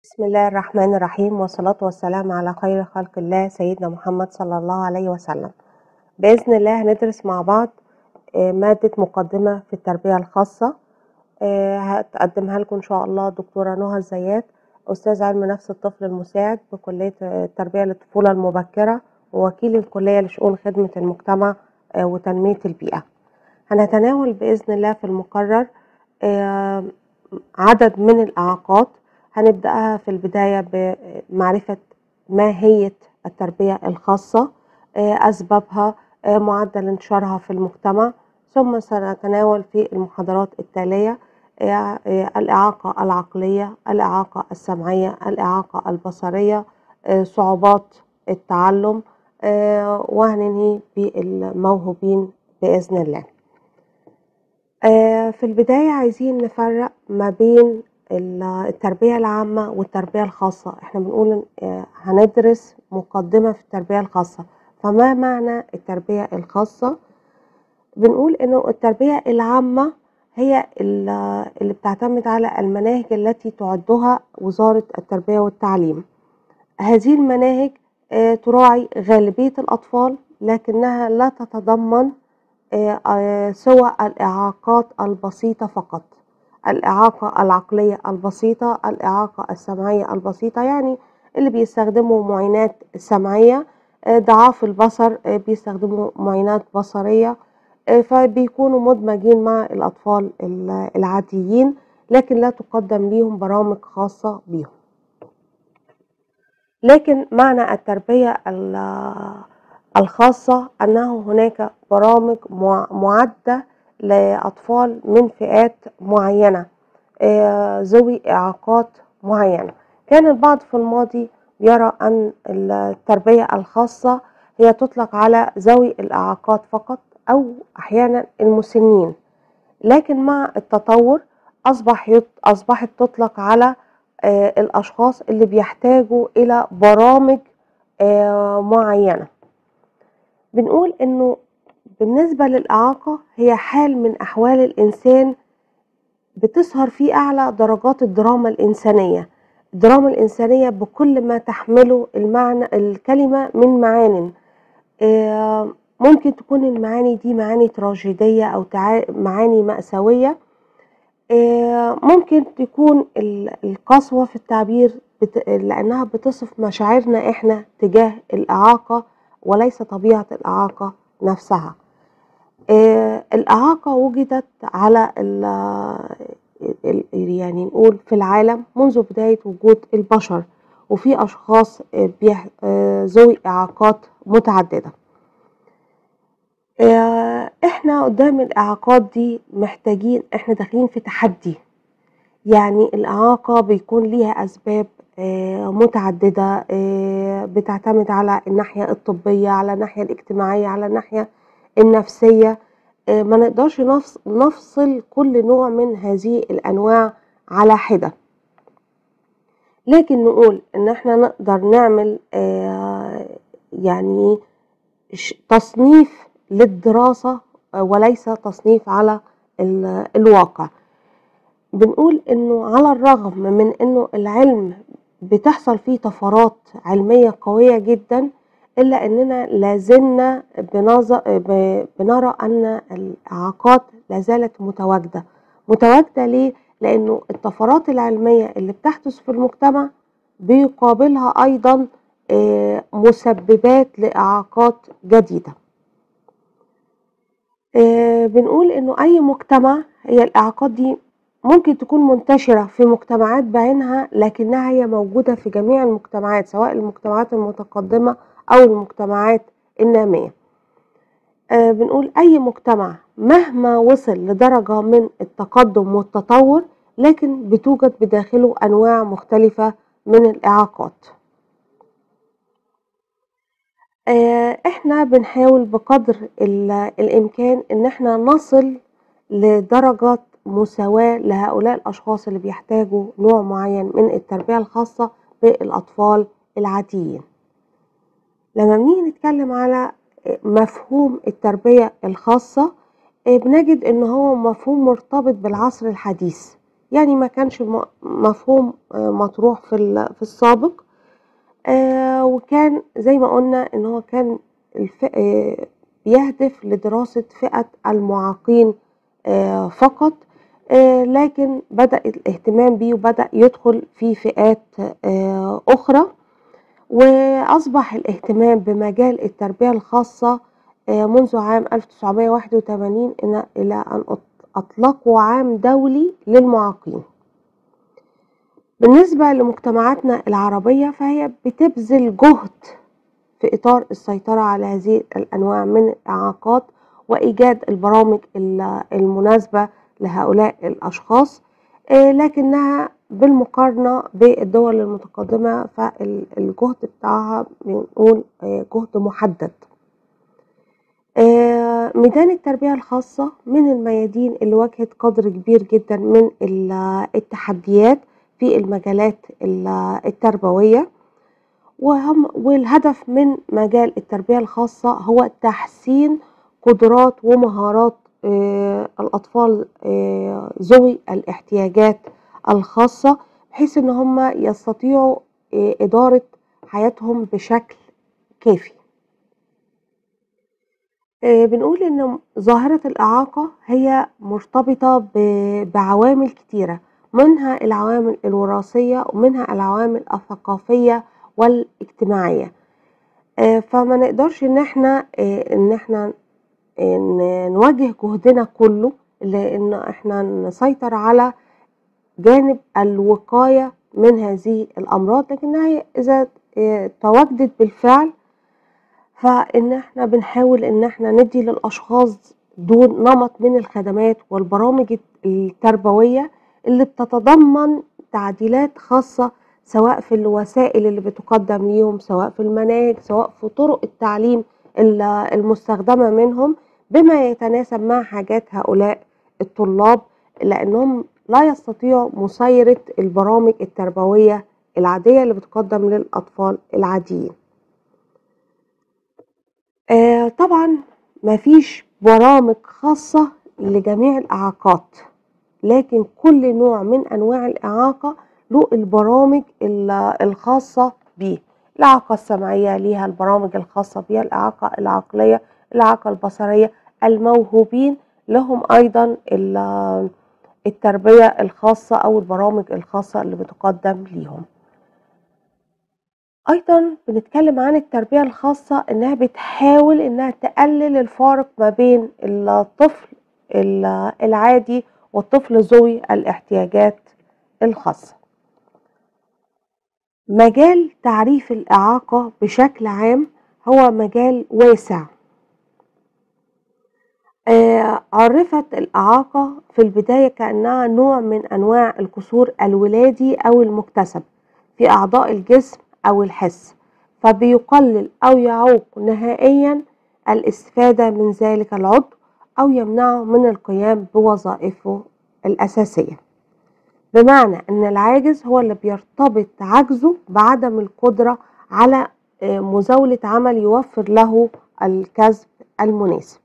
بسم الله الرحمن الرحيم والصلاة والسلام على خير خلق الله سيدنا محمد صلى الله عليه وسلم بإذن الله هندرس مع بعض آه، مادة مقدمة في التربية الخاصة آه، هتقدمها لكم إن شاء الله دكتورة نهى الزيات أستاذ علم نفس الطفل المساعد بكلية التربية للطفولة المبكرة ووكيل الكلية لشؤون خدمة المجتمع آه، وتنمية البيئة هنتناول بإذن الله في المقرر آه، عدد من الإعاقات هنبدأها في البداية بمعرفة ماهية التربية الخاصة آه، أسبابها آه، معدل انتشارها في المجتمع ثم سنتناول في المحاضرات التالية آه، آه، الإعاقة العقلية الإعاقة السمعية الإعاقة البصرية آه، صعوبات التعلم آه، وهننهي بالموهوبين بإذن الله آه، في البداية عايزين نفرق ما بين ال- التربية العامة والتربية الخاصة احنا بنقول آه، هندرس مقدمة في التربية الخاصة فما معنى التربية الخاصة بنقول انه التربية العامة هي ال- اللي بتعتمد على المناهج التي تعدها وزارة التربية والتعليم هذه المناهج آه، تراعي غالبية الأطفال لكنها لا تتضمن آه، آه، سوى الإعاقات البسيطة فقط الإعاقة العقلية البسيطة الإعاقة السمعية البسيطة يعني اللي بيستخدموا معينات سمعية آه، ضعاف البصر آه، بيستخدموا معينات بصرية آه، فبيكونوا مدمجين مع الأطفال ال- العاديين لكن لا تقدم ليهم برامج خاصة بيهم لكن معنى التربية ال- الخاصة أنه هناك برامج مع- معدة لأطفال من فئات معينة آه، ذوي إعاقات معينة كان البعض في الماضي يرى أن التربية الخاصة هي تطلق على ذوي الإعاقات فقط أو أحيانا المسنين لكن مع التطور أصبح يط- أصبحت تطلق على آه، الأشخاص اللي بيحتاجوا إلى برامج آه، معينة بنقول إنه بالنسبة للإعاقة هي حال من أحوال الإنسان بتظهر فيه أعلى درجات الدراما الإنسانية الدراما الإنسانية بكل ما تحمله المعنى الكلمة من معان آه، ممكن تكون المعاني دي معاني تراجيدية أو تع- معاني مأساوية آه، ممكن تكون ال- القسوة في التعبير بت... لأنها بتصف مشاعرنا إحنا تجاه الإعاقة وليس طبيعة الإعاقة نفسها آه، الإعاقة وجدت على ال... ال- يعني نقول في العالم منذ بداية وجود البشر وفي أشخاص آه، بيح... آه، ذوي إعاقات متعددة آه، احنا قدام الإعاقات دي محتاجين احنا داخلين في تحدي يعني الإعاقة بيكون ليها أسباب آه، متعددة آه، بتعتمد على الناحية الطبية على الناحية الاجتماعية على الناحية النفسية آه، ما نقدرش نفص- نفصل كل نوع من هذه الأنواع على حدة لكن نقول إن احنا نقدر نعمل آه، يعني ش- تصنيف للدراسة آه، وليس تصنيف على ال- الواقع بنقول انه على الرغم من انه العلم بتحصل فيه طفرات علمية قوية جدا الا اننا لازلنا بنظر ب- بنرى ان الاعاقات لازالت متواجدة متواجدة ليه؟ لانه الطفرات العلمية اللي بتحدث في المجتمع بيقابلها ايضا آه، مسببات لاعاقات جديدة آه، بنقول انه اي مجتمع هي الاعاقات دي ممكن تكون منتشرة في مجتمعات بعينها لكنها هي موجودة في جميع المجتمعات سواء المجتمعات المتقدمة أو المجتمعات النامية آه بنقول أي مجتمع مهما وصل لدرجة من التقدم والتطور لكن بتوجد بداخله أنواع مختلفة من الإعاقات آه، احنا بنحاول بقدر ال- الامكان ان احنا نصل لدرجة مساواة لهؤلاء الاشخاص اللي بيحتاجوا نوع معين من التربية الخاصة بالاطفال العاديين لما بنيجي نتكلم على مفهوم التربية الخاصة آه، بنجد ان هو مفهوم مرتبط بالعصر الحديث يعني ما كانش م- مفهوم آه، مطروح في ال- في السابق آه، وكان زي ما قلنا ان هو كان الف... آه، بيهدف لدراسة فئة المعاقين آه، فقط آه، لكن بدأ الاهتمام بيه وبدأ يدخل في فئات آه، أخرى وأصبح الاهتمام بمجال التربية الخاصة آه، منذ عام 1981 إن- إلى أن أط- أطلقوا عام دولي للمعاقين بالنسبة لمجتمعاتنا العربية فهي بتبذل جهد في إطار السيطرة على هذه الأنواع من الإعاقات وإيجاد البرامج ال- المناسبة لهؤلاء الأشخاص آه، لكنها بالمقارنة بالدول المتقدمة فالجهد بتاعها بنقول آه، جهد محدد آه، ميدان التربية الخاصة من الميادين اللي واجهت قدر كبير جدا من ال- التحديات في المجالات ال- التربوية وهم والهدف من مجال التربية الخاصة هو تحسين قدرات ومهارات آه، الأطفال آه، ذوي الاحتياجات الخاصة بحيث إن هم يستطيعوا آه، إدارة حياتهم بشكل كافي آه، بنقول إن ظاهرة الإعاقة هي مرتبطة ب- بعوامل كتيرة منها العوامل الوراثية ومنها العوامل الثقافية والاجتماعية آه، فما نقدرش إن احنا آه، إن احنا آه، ن- نوجه جهدنا كله لإن احنا نسيطر على جانب الوقاية من هذه الأمراض لكنها هي إذا آه، تواجدت بالفعل فإن احنا بنحاول إن احنا ندي للأشخاص دول نمط من الخدمات والبرامج التربوية اللي بتتضمن تعديلات خاصة سواء في الوسائل اللي بتقدم ليهم سواء في المناهج سواء في طرق التعليم ال- المستخدمة منهم بما يتناسب مع حاجات هؤلاء الطلاب لأنهم لا يستطيعوا مسايرة البرامج التربوية العادية اللي بتقدم للأطفال العاديين آه، طبعا مفيش برامج خاصة لجميع الإعاقات لكن كل نوع من أنواع الإعاقة له البرامج ال- الخاصة بيه الإعاقة السمعية ليها البرامج الخاصة بيها الإعاقة العقلية الإعاقة البصرية الموهوبين لهم أيضا ال- التربية الخاصة أو البرامج الخاصة اللي بتقدم ليهم ايضا بنتكلم عن التربيه الخاصه انها بتحاول انها تقلل الفارق ما بين الطفل ال- العادي والطفل ذوي الاحتياجات الخاصه مجال تعريف الاعاقه بشكل عام هو مجال واسع آه، عرفت الإعاقة في البداية كأنها نوع من أنواع الكسور الولادي أو المكتسب في أعضاء الجسم أو الحس فبيقلل أو يعوق نهائيا الاستفادة من ذلك العضو أو يمنعه من القيام بوظائفه الأساسية بمعنى أن العاجز هو اللي بيرتبط عجزه بعدم القدرة على آه، مزاولة عمل يوفر له الكسب المناسب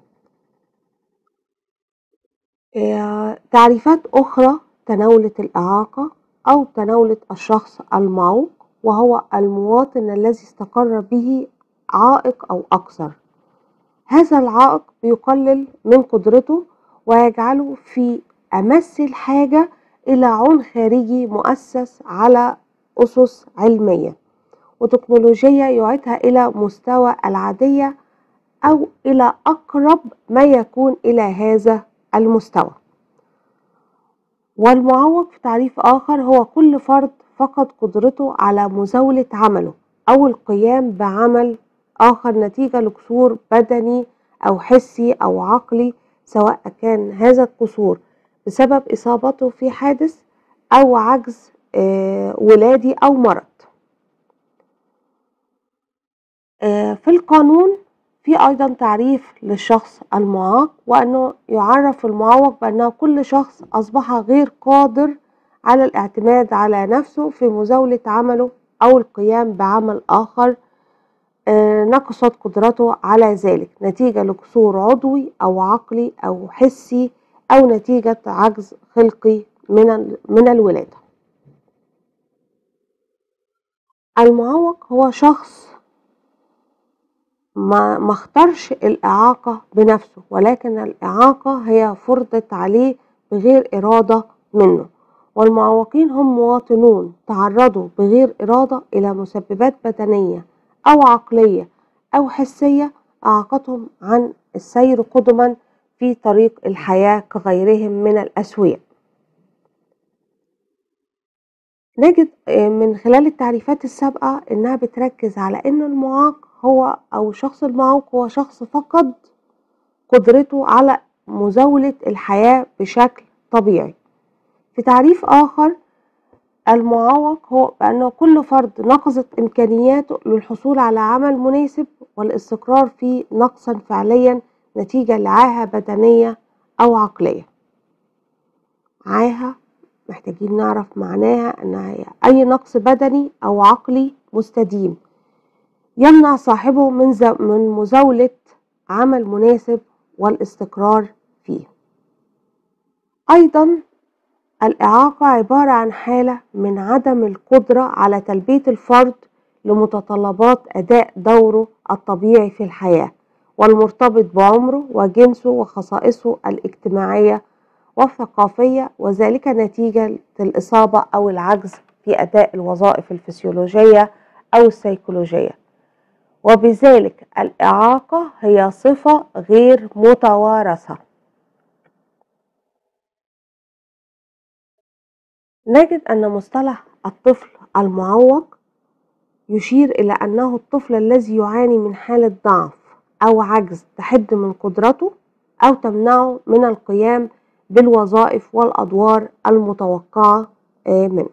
آه، تعريفات أخرى تناولت الإعاقة أو تناولت الشخص المعوق وهو المواطن الذي استقر به عائق أو أكثر هذا العائق بيقلل من قدرته ويجعله في أمس الحاجة إلى عون خارجي مؤسس على أسس علمية وتكنولوجية يعيدها إلى مستوى العادية أو إلى أقرب ما يكون إلى هذا المستوى والمعوق في تعريف آخر هو كل فرد فقد قدرته على مزاولة عمله أو القيام بعمل آخر نتيجة لقصور بدني أو حسي أو عقلي سواء كان هذا القصور بسبب إصابته في حادث أو عجز آه، ولادي أو مرض آه، في القانون في أيضا تعريف للشخص المعاق وأنه يعرف المعوق بأنه كل شخص أصبح غير قادر على الاعتماد على نفسه في مزاولة عمله أو القيام بعمل آخر آه، نقصت قدرته على ذلك نتيجة لقصور عضوي أو عقلي أو حسي أو نتيجة عجز خلقي من من الولادة المعوق هو شخص ما ما اختارش الإعاقة بنفسه ولكن الإعاقة هي فرضت عليه بغير إرادة منه والمعوقين هم مواطنون تعرضوا بغير إرادة إلى مسببات بدنية أو عقلية أو حسية أعاقتهم عن السير قدما في طريق الحياة كغيرهم من الأسوياء نجد من خلال التعريفات السابقة إنها بتركز على إن المعاق هو أو الشخص المعوق هو شخص فقد قدرته على مزاولة الحياة بشكل طبيعي في تعريف آخر المعوق هو بأنه كل فرد نقصت إمكانياته للحصول على عمل مناسب والاستقرار فيه نقصا فعليا نتيجة لعاهة بدنية أو عقلية عاهة محتاجين نعرف معناها أنها هي أي نقص بدني أو عقلي مستديم يمنع صاحبه من, من مزاولة عمل مناسب والاستقرار فيه أيضا الإعاقة عبارة عن حالة من عدم القدرة على تلبية الفرد لمتطلبات أداء دوره الطبيعي في الحياة والمرتبط بعمره وجنسه وخصائصه الاجتماعية والثقافية وذلك نتيجة الإصابة أو العجز في أداء الوظائف الفسيولوجية أو السيكولوجية وبذلك الإعاقة هي صفة غير متوارثة نجد أن مصطلح الطفل المعوق يشير إلى أنه الطفل الذي يعاني من حالة ضعف أو عجز تحد من قدرته أو تمنعه من القيام بالوظائف والأدوار المتوقعة منه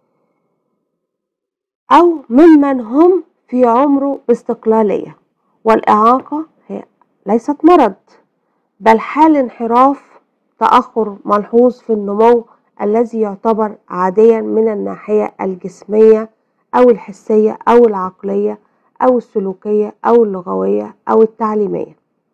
أو ممن هم في عمره باستقلالية والإعاقة هي ليست مرض بل حال انحراف تأخر ملحوظ في النمو الذي يعتبر عاديا من الناحية الجسمية أو الحسية أو العقلية أو السلوكية أو اللغوية أو التعليمية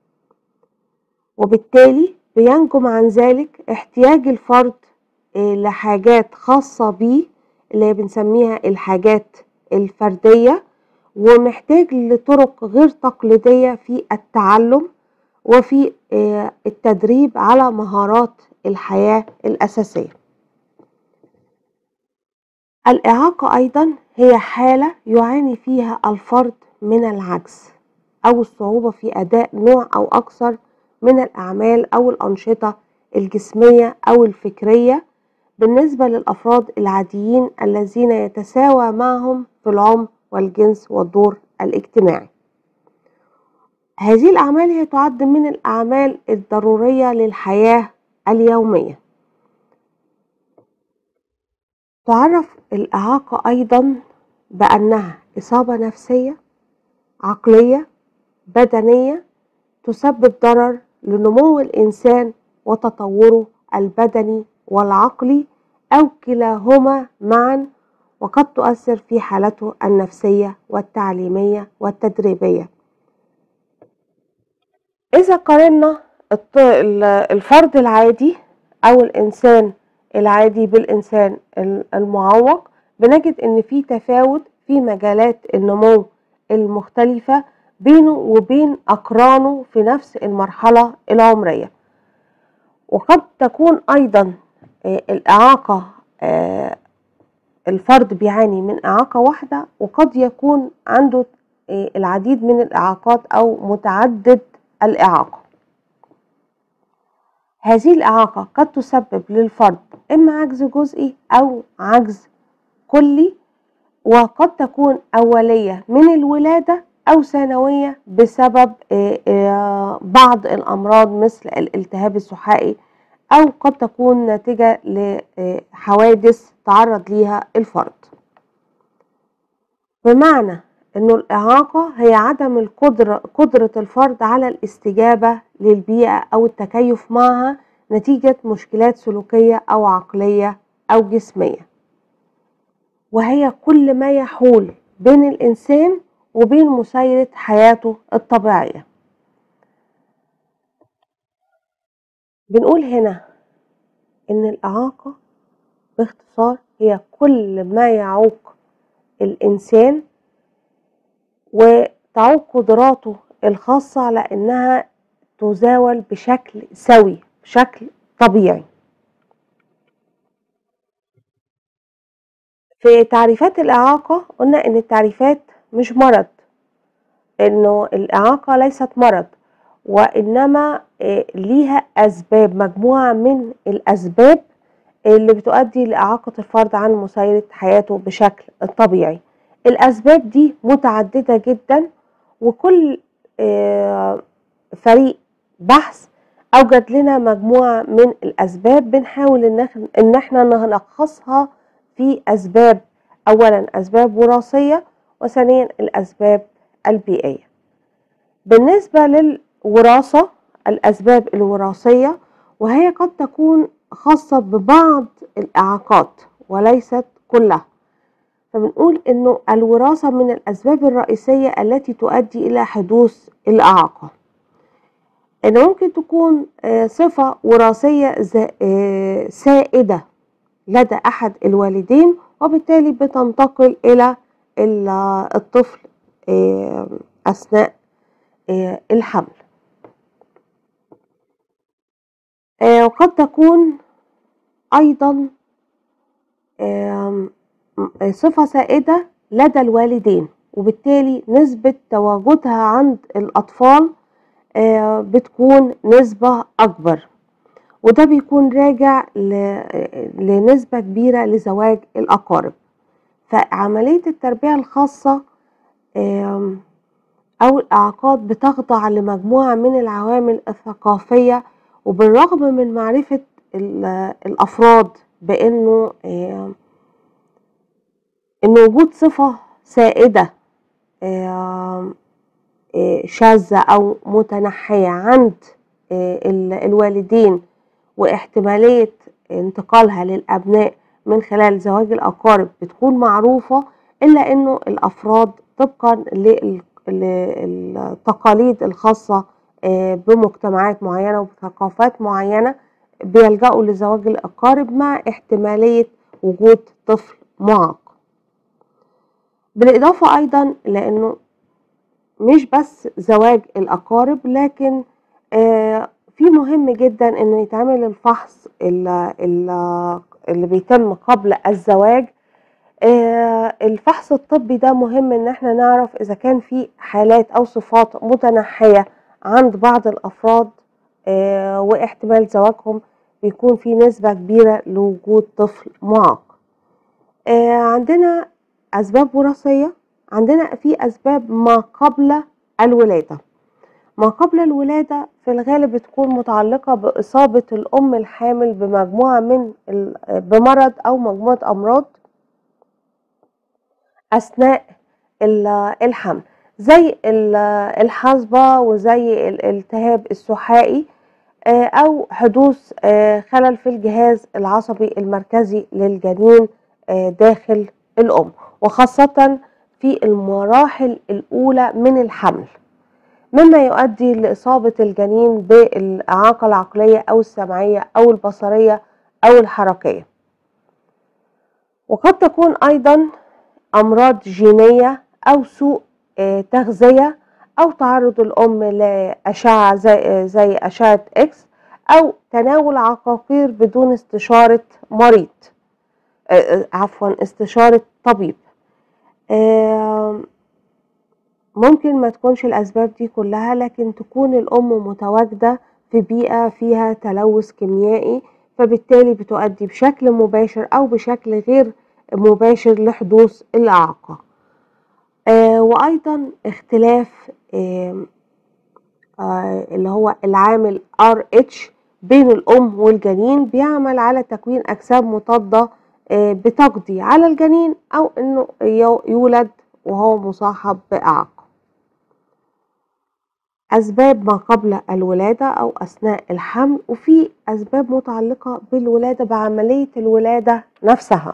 وبالتالي بينجم عن ذلك احتياج الفرد لحاجات خاصة بيه اللي بنسميها الحاجات الفردية ومحتاج لطرق غير تقليدية في التعلم وفي التدريب على مهارات الحياة الأساسية الإعاقة أيضا هي حالة يعاني فيها الفرد من العجز أو الصعوبة في أداء نوع أو أكثر من الأعمال أو الأنشطة الجسمية أو الفكرية بالنسبة للأفراد العاديين الذين يتساوى معهم في العمر والجنس والدور الاجتماعي هذه الأعمال هي تعد من الأعمال الضرورية للحياة اليومية تعرف الإعاقة أيضا بأنها إصابة نفسية عقلية بدنية تسبب ضرر لنمو الإنسان وتطوره البدني والعقلي أو كلاهما معا وقد تؤثر في حالته النفسية والتعليمية والتدريبية إذا قارنا الفرد العادي أو الإنسان العادي بالإنسان المعوق بنجد إن في تفاوت في مجالات النمو المختلفة بينه وبين أقرانه في نفس المرحلة العمرية وقد تكون أيضا الإعاقة الفرد بيعاني من إعاقة واحدة وقد يكون عنده العديد من الإعاقات أو متعدد الإعاقة هذه الإعاقة قد تسبب للفرد إما عجز جزئي أو عجز كلي وقد تكون أولية من الولادة أو ثانوية بسبب بعض الأمراض مثل الالتهاب السحائي أو قد تكون ناتجة لحوادث تعرض ليها الفرد بمعنى أنه الإعاقة هي عدم القدرة قدرة الفرد على الاستجابة للبيئة أو التكيف معها نتيجة مشكلات سلوكية أو عقلية أو جسمية وهي كل ما يحول بين الإنسان وبين مسيرة حياته الطبيعية بنقول هنا إن الإعاقة باختصار هي كل ما يعوق الإنسان وتعوق قدراته الخاصة على إنها تزاول بشكل سوي بشكل طبيعي في تعريفات الإعاقة قلنا إن التعريفات مش مرض إنه الإعاقة ليست مرض وإنما ليها أسباب مجموعة من الأسباب اللي بتؤدي لإعاقة الفرد عن مسيرة حياته بشكل طبيعي الأسباب دي متعددة جدا وكل فريق بحث أوجد لنا مجموعة من الأسباب بنحاول إن احنا نلخصها في أسباب أولا أسباب وراثية وثانيا الأسباب البيئية بالنسبة للوراثة الأسباب الوراثية وهي قد تكون خاصة ببعض الإعاقات وليست كلها فبنقول إنه الوراثة من الأسباب الرئيسية التي تؤدي إلى حدوث الإعاقة إن ممكن تكون صفة وراثية سائدة لدى أحد الوالدين وبالتالي بتنتقل إلى الطفل أثناء الحمل وقد تكون أيضا صفة سائدة لدى الوالدين وبالتالي نسبة تواجدها عند الأطفال بتكون نسبة أكبر وده بيكون راجع لنسبة كبيرة لزواج الأقارب فعملية التربية الخاصة أو الإعاقات بتخضع لمجموعة من العوامل الثقافية وبالرغم من معرفة الأفراد بأنه إن وجود صفة سائدة شاذة أو متنحية عند الوالدين واحتمالية انتقالها للأبناء من خلال زواج الأقارب بتكون معروفة إلا أنه الأفراد طبقا للتقاليد الخاصة بمجتمعات معينة وبثقافات معينة بيلجأوا لزواج الأقارب مع احتمالية وجود طفل معاق بالإضافة أيضا لأنه مش بس زواج الأقارب لكن في مهم جدا انه يتعمل الفحص اللي, اللي بيتم قبل الزواج الفحص الطبي ده مهم ان احنا نعرف اذا كان في حالات او صفات متنحية عند بعض الافراد واحتمال زواجهم بيكون في نسبة كبيرة لوجود طفل معاق عندنا اسباب وراثية عندنا في اسباب ما قبل الولادة ما قبل الولادة في الغالب بتكون متعلقة بإصابة الأم الحامل بمجموعة من بمرض أو مجموعة أمراض أثناء الحمل زي الحصبة وزي الالتهاب السحائي أو حدوث خلل في الجهاز العصبي المركزي للجنين داخل الأم وخاصة في المراحل الأولى من الحمل مما يؤدي لإصابة الجنين بالإعاقة العقلية أو السمعية أو البصرية أو الحركية وقد تكون أيضا أمراض جينية أو سوء تغذية أو تعرض الأم لأشعة زي, زي أشعة إكس أو تناول عقاقير بدون استشارة مريض عفوا استشارة طبيب ممكن ما تكونش الأسباب دي كلها لكن تكون الأم متواجدة في بيئة فيها تلوث كيميائي فبالتالي بتؤدي بشكل مباشر أو بشكل غير مباشر لحدوث الإعاقة آه وأيضا اختلاف آه آه اللي هو العامل RH بين الأم والجنين بيعمل على تكوين أجسام مضادة بتقضي على الجنين أو إنه يولد وهو مصاحب بإعاقة أسباب ما قبل الولادة أو أثناء الحمل وفي أسباب متعلقة بالولادة بعملية الولادة نفسها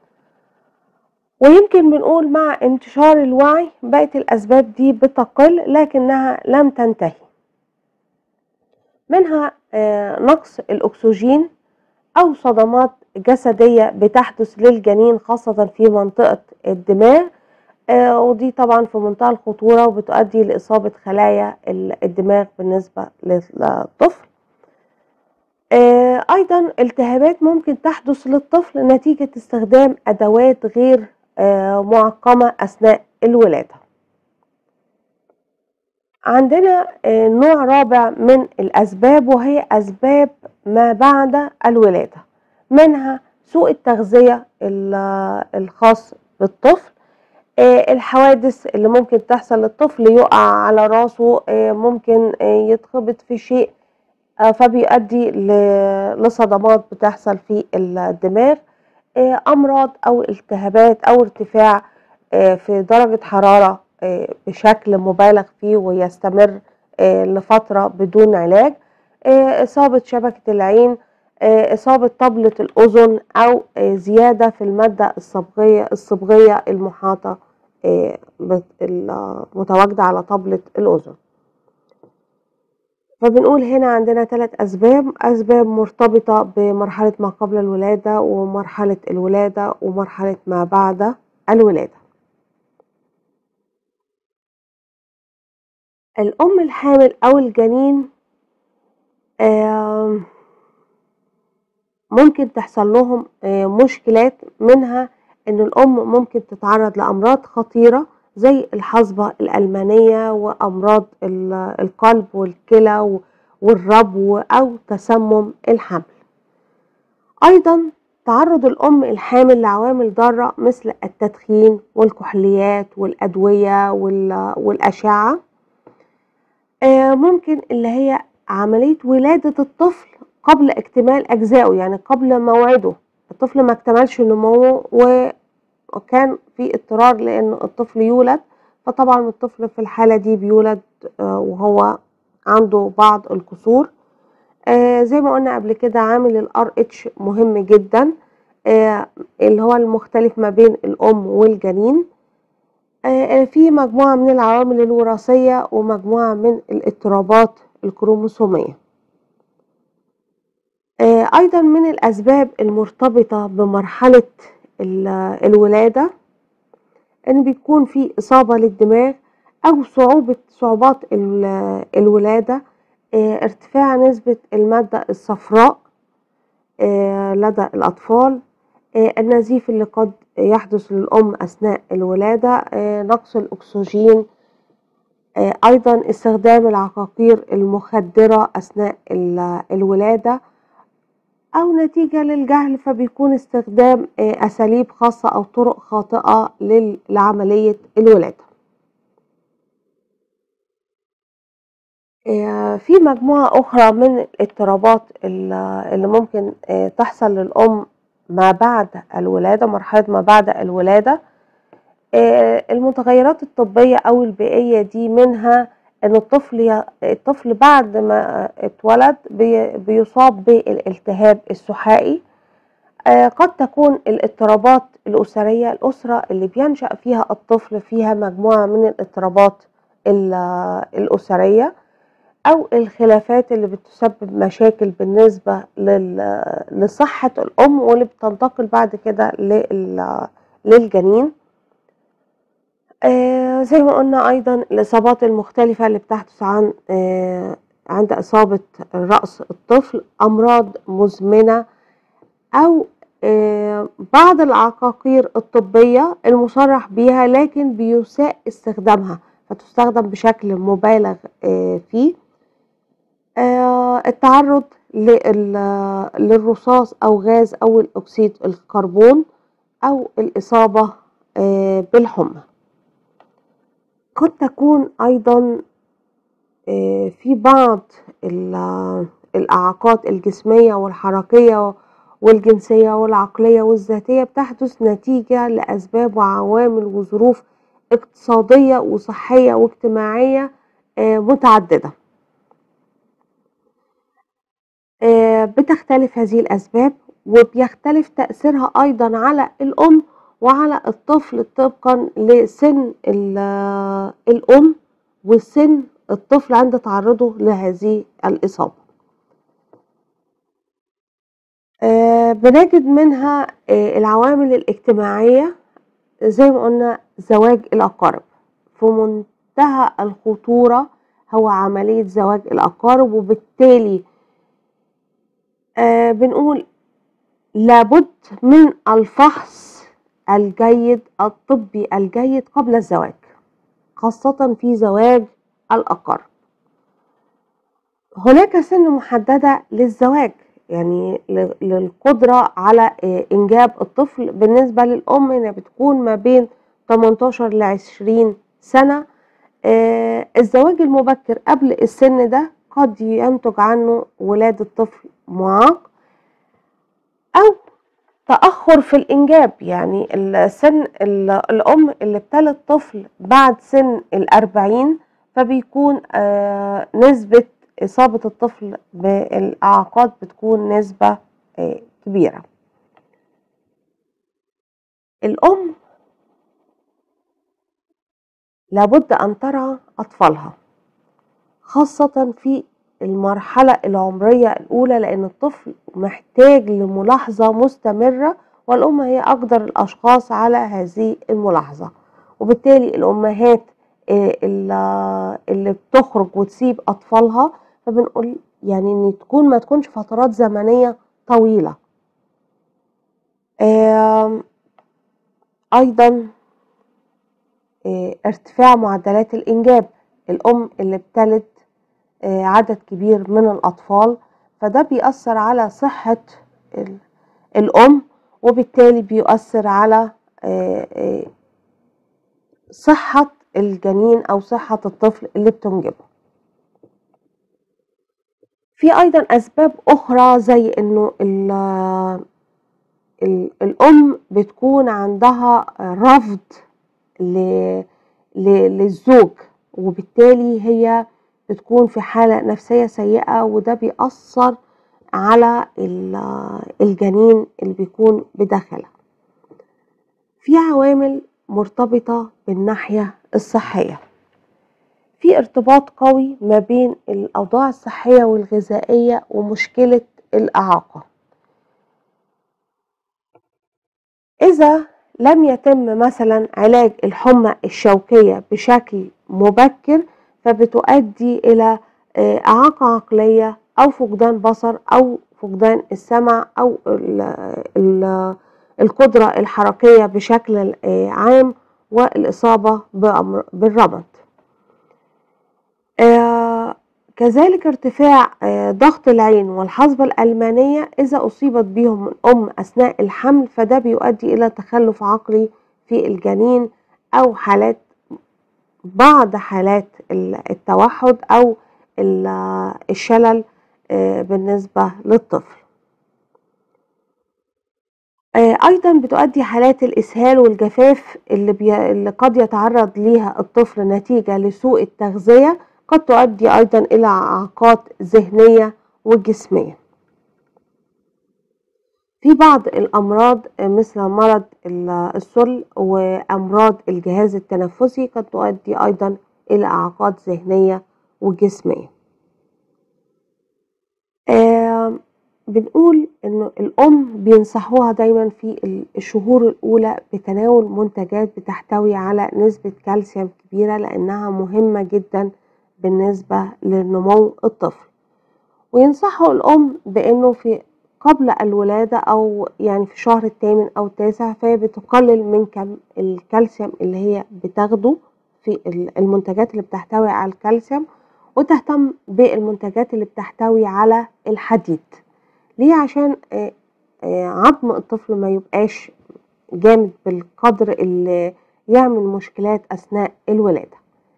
ويمكن بنقول مع انتشار الوعي بقت الأسباب دي بتقل لكنها لم تنتهي منها نقص الأكسجين أو صدمات جسدية بتحدث للجنين خاصة في منطقة الدماغ آه، ودي طبعا في منتهى الخطورة وبتؤدي لإصابة خلايا الدماغ بالنسبة للطفل آه، أيضا التهابات ممكن تحدث للطفل نتيجة استخدام أدوات غير آه، معقمة أثناء الولادة عندنا نوع رابع من الأسباب وهي أسباب ما بعد الولادة منها سوء التغذية الخاص بالطفل الحوادث اللي ممكن تحصل للطفل يقع على راسه ممكن يتخبط في شيء فبيؤدي لصدمات بتحصل في الدماغ أمراض أو التهابات أو ارتفاع في درجة حرارة بشكل مبالغ فيه ويستمر لفترة بدون علاج إصابة شبكة العين إصابة طبلة الأذن أو زيادة في المادة الصبغية الصبغية المحاطة المتواجدة على طبلة الأذن فبنقول هنا عندنا ثلاث أسباب أسباب مرتبطة بمرحلة ما قبل الولادة ومرحلة الولادة ومرحلة ما بعد الولادة الأم الحامل أو الجنين ممكن تحصل لهم مشكلات منها ان الام ممكن تتعرض لامراض خطيره زي الحصبه الالمانيه وامراض القلب والكلى والربو او تسمم الحمل ايضا تعرض الام الحامل لعوامل ضاره مثل التدخين والكحوليات والادويه والاشعه ممكن اللي هي عمليه ولاده الطفل قبل اكتمال اجزائه يعني قبل موعده الطفل ما اكتملش نموه وكان في اضطرار لان الطفل يولد فطبعا الطفل في الحاله دي بيولد وهو عنده بعض الكسور زي ما قلنا قبل كده عامل الار اتش مهم جدا اللي هو المختلف ما بين الام والجنين في مجموعه من العوامل الوراثيه ومجموعه من الاضطرابات الكروموسوميه أيضا من الأسباب المرتبطة بمرحلة الولادة إن بيكون في إصابة للدماغ أو صعوبة صعوبات الولادة ارتفاع نسبة المادة الصفراء لدى الأطفال النزيف اللي قد يحدث للأم أثناء الولادة نقص الأكسجين أيضا استخدام العقاقير المخدرة أثناء الولادة أو نتيجة للجهل فبيكون استخدام أساليب خاصة أو طرق خاطئة لعملية الولادة في مجموعة أخرى من الاضطرابات اللي ممكن تحصل للأم ما بعد الولادة مرحلة ما بعد الولادة المتغيرات الطبية أو البيئية دي منها ان الطفل الطفل بعد ما اتولد بيصاب بالالتهاب السحائي قد تكون الاضطرابات الأسرية الأسرة اللي بينشأ فيها الطفل فيها مجموعة من الاضطرابات الأسرية أو الخلافات اللي بتسبب مشاكل بالنسبة لصحة الأم واللي بتنتقل بعد كده للجنين آه زي ما قلنا ايضا الاصابات المختلفة اللي بتحدث عن آه عند اصابة رأس الطفل امراض مزمنة او آه بعض العقاقير الطبية المصرح بيها لكن بيساء استخدامها فتستخدم بشكل مبالغ فيه التعرض للرصاص او غاز او الاكسيد الكربون او الاصابة بالحمى قد تكون أيضا في بعض الإعاقات الجسمية والحركية والجنسية والعقلية والذاتية بتحدث نتيجة لأسباب وعوامل وظروف اقتصادية وصحية واجتماعية متعددة بتختلف هذه الأسباب وبيختلف تأثيرها أيضا على الأم وعلى الطفل طبقا لسن الأم وسن الطفل عند تعرضه لهذه الإصابة آه بنجد منها آه العوامل الاجتماعية زي ما قلنا زواج الأقارب في منتهى الخطورة هو عملية زواج الأقارب وبالتالي آه بنقول لابد من الفحص الجيد الطبي الجيد قبل الزواج خاصة في زواج الأقارب هناك سن محددة للزواج يعني للقدرة على إنجاب الطفل بالنسبة للأم إنها بتكون ما بين 18 ل 20 سنة الزواج المبكر قبل السن ده قد ينتج عنه ولادة طفل معاق أو تأخر في الإنجاب يعني السن الأم اللي بتلد طفل بعد سن الأربعين فبيكون نسبة إصابة الطفل بالإعاقات بتكون نسبة كبيرة الأم لابد أن ترعى أطفالها خاصة في المرحلة العمرية الأولى لأن الطفل محتاج لملاحظة مستمرة والأم هي أقدر الأشخاص على هذه الملاحظة وبالتالي الأمهات اللي بتخرج وتسيب أطفالها فبنقول يعني إن تكون ما تكونش فترات زمنية طويلة أيضا ارتفاع معدلات الإنجاب الأم اللي بتلد عدد كبير من الأطفال فده بيأثر على صحة الأم وبالتالي بيؤثر على صحة الجنين أو صحة الطفل اللي بتنجبه في أيضا أسباب أخرى زي إنه الأم بتكون عندها رفض للزوج وبالتالي هي بتكون في حالة نفسية سيئة وده بيأثر على الجنين اللي بيكون بداخلها في عوامل مرتبطة بالناحية الصحية في ارتباط قوي ما بين الأوضاع الصحية والغذائية ومشكلة الإعاقة إذا لم يتم مثلا علاج الحمى الشوكية بشكل مبكر فبتؤدي إلى إعاقة عقلية أو فقدان بصر أو فقدان السمع أو القدرة الحركية بشكل عام والإصابة بالرمد كذلك ارتفاع ضغط العين والحصبة الألمانية إذا أصيبت بهم الأم أثناء الحمل فده بيؤدي إلى تخلف عقلي في الجنين أو حالات بعض حالات التوحد أو الشلل بالنسبة للطفل أيضا بتؤدي حالات الإسهال والجفاف اللي, بي... اللي قد يتعرض ليها الطفل نتيجة لسوء التغذية قد تؤدي أيضا إلى إعاقات ذهنية وجسمية في بعض الأمراض مثل مرض السل وأمراض الجهاز التنفسي قد تؤدي أيضا إلى إعاقات ذهنية وجسمية آه بنقول إنه الأم بينصحوها دايما في الشهور الأولى بتناول منتجات بتحتوي على نسبة كالسيوم كبيرة لأنها مهمة جدا بالنسبة لنمو الطفل وينصحوا الأم بأنه في قبل الولادة أو يعني في الشهر الثامن أو التاسع فهي بتقلل من كم الكالسيوم اللي هي بتاخده في المنتجات اللي بتحتوي على الكالسيوم وتهتم بالمنتجات اللي بتحتوي على الحديد ليه عشان عظم الطفل ما يبقاش جامد بالقدر اللي يعمل مشكلات أثناء الولادة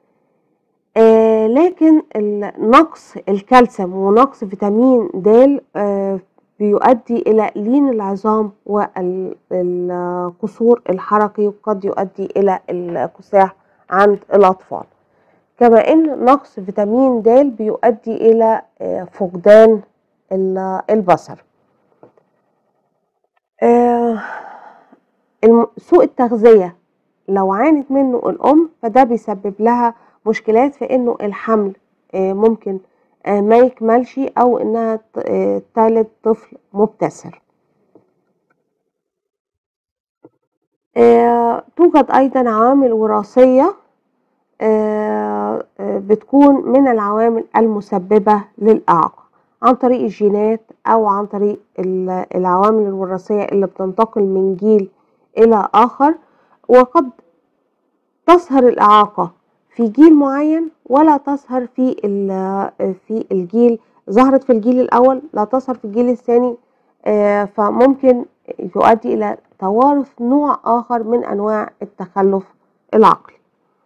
لكن نقص الكالسيوم ونقص فيتامين د بيؤدي إلى لين العظام والقصور الحركي وقد يؤدي إلى الكساح عند الأطفال كما أن نقص فيتامين د بيؤدي إلى فقدان البصر سوء التغذية لو عانت منه الأم فده بيسبب لها مشكلات في أنه الحمل ممكن ما يكملش أو إنها تلد طفل مبتسر آآ توجد أيضًا عوامل وراثية آآ بتكون من العوامل المسببة للإعاقة، عن طريق الجينات أو عن طريق ال العوامل الوراثية اللي بتنتقل من جيل إلى آخر، وقد تظهر الإعاقة في جيل معين ولا تظهر في ال في الجيل ظهرت في الجيل الأول لا تظهر في الجيل الثاني آآ فممكن يؤدي إلى توارث نوع آخر من أنواع التخلف العقلي.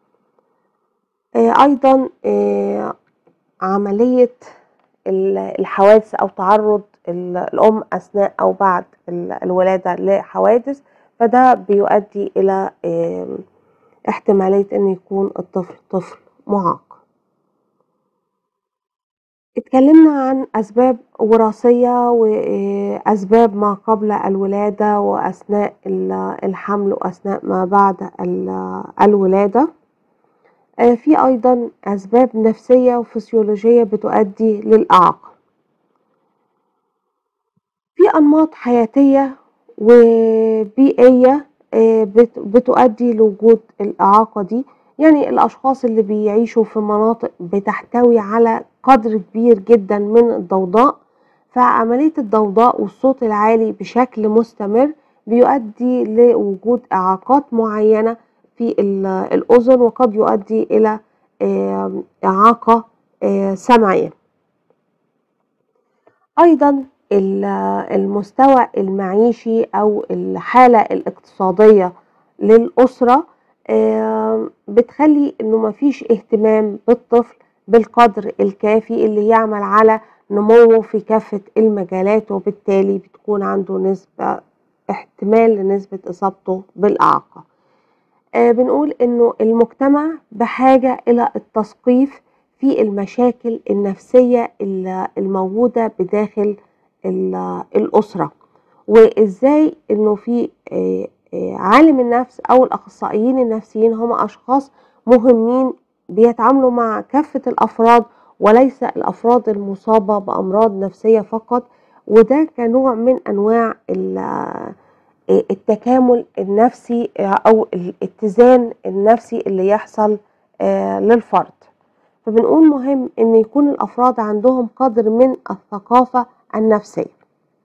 آآ أيضًا آآ عملية ال الحوادث أو تعرُّض ال الأم أثناء أو بعد ال الولادة لحوادث، فده بيؤدي إلى آمم احتمالية إن يكون الطفل طفل مُعاق. اتكلمنا عن أسباب وراثية وأسباب ما قبل الولادة وأثناء ال الحمل وأثناء ما بعد ال الولادة. آآ في أيضًا أسباب نفسية وفسيولوجية بتؤدي للإعاقة. في أنماط حياتية وبيئية آآ بت بتؤدي لوجود الإعاقة دي، يعني الأشخاص اللي بيعيشوا في مناطق بتحتوي على قدر كبير جدًا من الضوضاء، فعملية الضوضاء والصوت العالي بشكل مستمر بيؤدي لوجود إعاقات معينة في ال الأذن وقد يؤدي إلى آمم إعاقة آآ سمعية. أيضًا ال المستوى المعيشي أو الحالة الاقتصادية للأسرة آآ بتخلّي إنه ما فيش اهتمام بالطفل بالقدر الكافي اللي يعمل على نموه في كافة المجالات، وبالتالي بتكون عنده نسبة احتمال لنسبة إصابته بالإعاقة. آآ بنقول إنه المجتمع بحاجة إلى التثقيف في المشاكل النفسية ال الموجودة بداخل ال الأسرة، وإزاي إنه في آآ آآ عالم النفس أو الأخصائيين النفسيين هم أشخاص مهمين بيتعاملوا مع كافة الأفراد وليس الأفراد المصابة بأمراض نفسية فقط، وده كنوع من أنواع ال آآ التكامل النفسي أو الاتزان النفسي اللي يحصل آآ للفرد. فبنقول مهم إن يكون الأفراد عندهم قدر من الثقافة النفسية.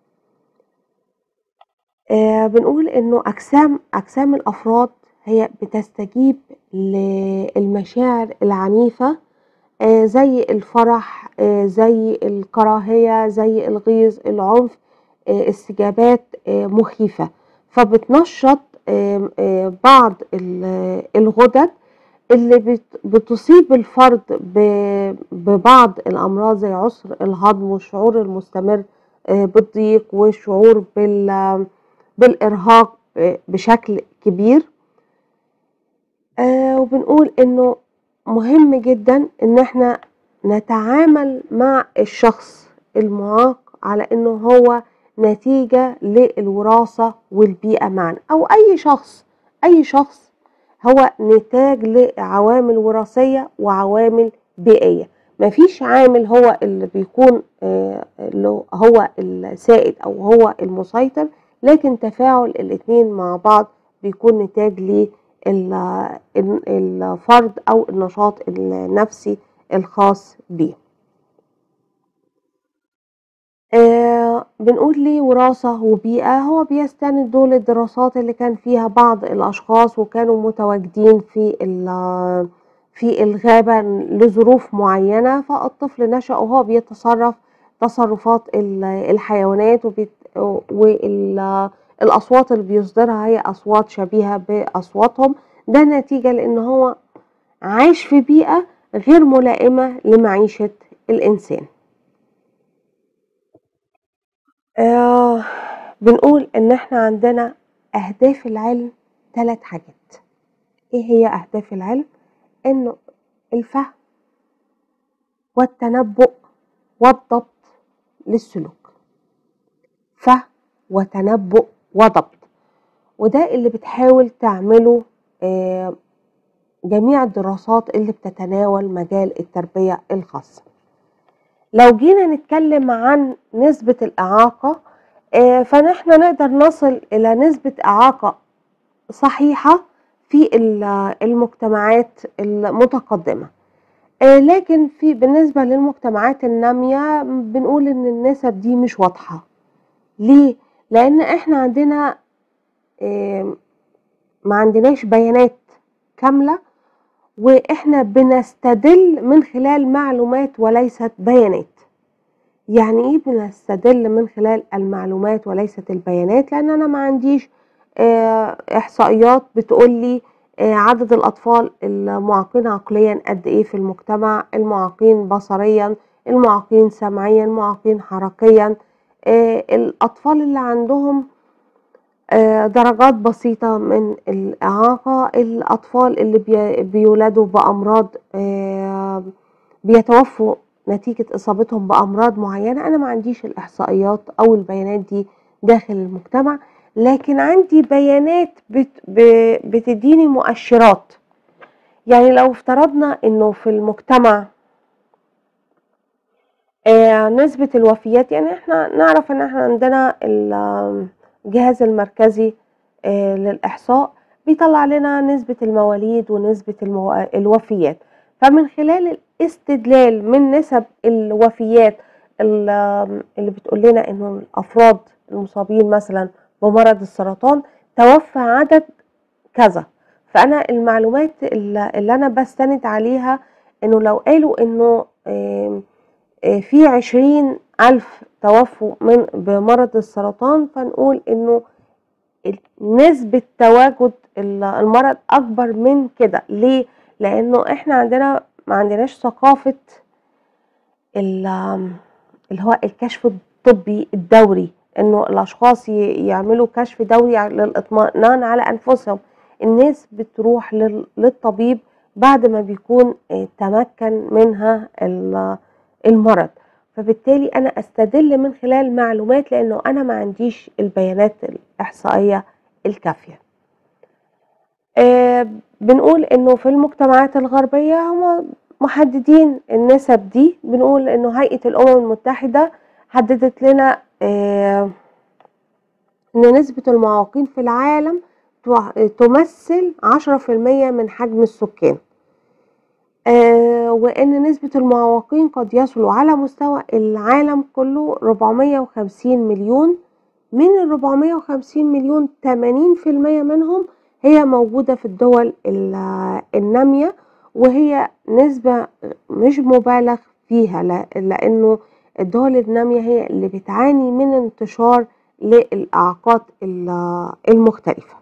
آآ بنقول إنه أجسام أجسام الأفراد هي بتستجيب للمشاعر العنيفة آآ زي الفرح، آآ زي الكراهية، زي الغيظ، العنف، آآ استجابات آآ مخيفة، فبتنشّط آمم آآ بعض ال الغدد اللي بت بتصيب الفرد ب ببعض الأمراض زي عُسر الهضم والشعور المستمر آآ بالضيق والشعور بال بالإرهاق آآ بشكل كبير. آآ وبنقول إنه مهم جدًا إن إحنا نتعامل مع الشخص المُعاق على إنه هو نتيجة للوراثة والبيئة معًا، أو أي شخص، أي شخص هو نتاج لعوامل وراثية وعوامل بيئية، ما فيش عامل هو اللي بيكون آآ اللي هو السائد أو هو المسيطر، لكن تفاعل الاتنين مع بعض بيكون نتاج لل ال الفرد أو النشاط النفسي الخاص بيه. آآ بنقول ليه وراثة وبيئة، هو بيستندوا للدراسات اللي كان فيها بعض الأشخاص وكانوا متواجدين في ال في الغابة لظروف معينة، فالطفل نشأ وهو بيتصرف تصرفات ال الحيوانات وبيت وال الأصوات اللي بيصدرها هي أصوات شبيهة بأصواتهم، ده نتيجة لإن هو عاش في بيئة غير ملائمة لمعيشة الإنسان. آآ بنقول إن إحنا عندنا أهداف العلم 3 حاجات. إيه هي أهداف العلم؟ إنه الفهم والتنبؤ والضبط للسلوك. فهم وتنبؤ وضبط، وده اللي بتحاول تعمله آآ جميع الدراسات اللي بتتناول مجال التربية الخاصة. لو جينا نتكلم عن نسبة الإعاقة آآ فنحن نقدر نصل إلى نسبة إعاقة صحيحة في ال- المجتمعات المتقدمة آه، لكن في بالنسبة للمجتمعات النامية بنقول إن النسب دي مش واضحة ليه؟ لأن إحنا عندنا آه، ما عندناش بيانات كاملة وإحنا بنستدل من خلال معلومات وليست بيانات يعني ايه بنستدل من خلال المعلومات وليست البيانات لان انا ما عنديش آه، احصائيات بتقول لي آه، عدد الاطفال المعاقين عقليا قد ايه في المجتمع المعاقين بصريا المعاقين سمعيا المعاقين حركيا آه، الاطفال اللي عندهم آه، درجات بسيطة من الإعاقة الأطفال اللي بي- بيولدوا بأمراض آه، بيتوفوا نتيجة إصابتهم بأمراض معينة أنا ما عنديش الإحصائيات أو البيانات دي داخل المجتمع لكن عندي بيانات بت ب- بتديني مؤشرات يعني لو افترضنا إنه في المجتمع آه، نسبة الوفيات يعني احنا نعرف ان احنا عندنا ال- الجهاز المركزي آه، للإحصاء بيطلع لنا نسبة المواليد ونسبة المو... الوفيات فمن خلال الاستدلال من نسب الوفيات ال- اللي بتقول لنا انه الافراد المصابين مثلا بمرض السرطان توفى عدد كذا فانا المعلومات اللي اللي انا بستند عليها انه لو قالوا انه آم، آه، في عشرين ألف توفوا من بمرض السرطان فنقول إنه ال- نسبة تواجد ال- المرض أكبر من كده ليه؟ لأنه إحنا عندنا ما عندناش ثقافة ال- اللي هو الكشف الطبي الدوري إنه الأشخاص ي- يعملوا كشف دوري ع- للإطمئنان على أنفسهم الناس بتروح لل- للطبيب بعد ما بيكون آه، تمكن منها ال- المرض فبالتالي انا استدل من خلال معلومات لانه انا ما عنديش البيانات الاحصائيه الكافيه آه بنقول انه في المجتمعات الغربيه هم محددين النسب دي بنقول انه هيئه الامم المتحده حددت لنا آه ان نسبه المعاقين في العالم تع- تمثل 10% من حجم السكان آه، وإن نسبة المعوقين قد يصلوا على مستوى العالم كله 450 مليون من ال 450 مليون 80% منهم هي موجودة في الدول ال- النامية وهي نسبة مش مبالغ فيها لا- لأنه الدول النامية هي اللي بتعاني من انتشار للإعاقات ال- المختلفة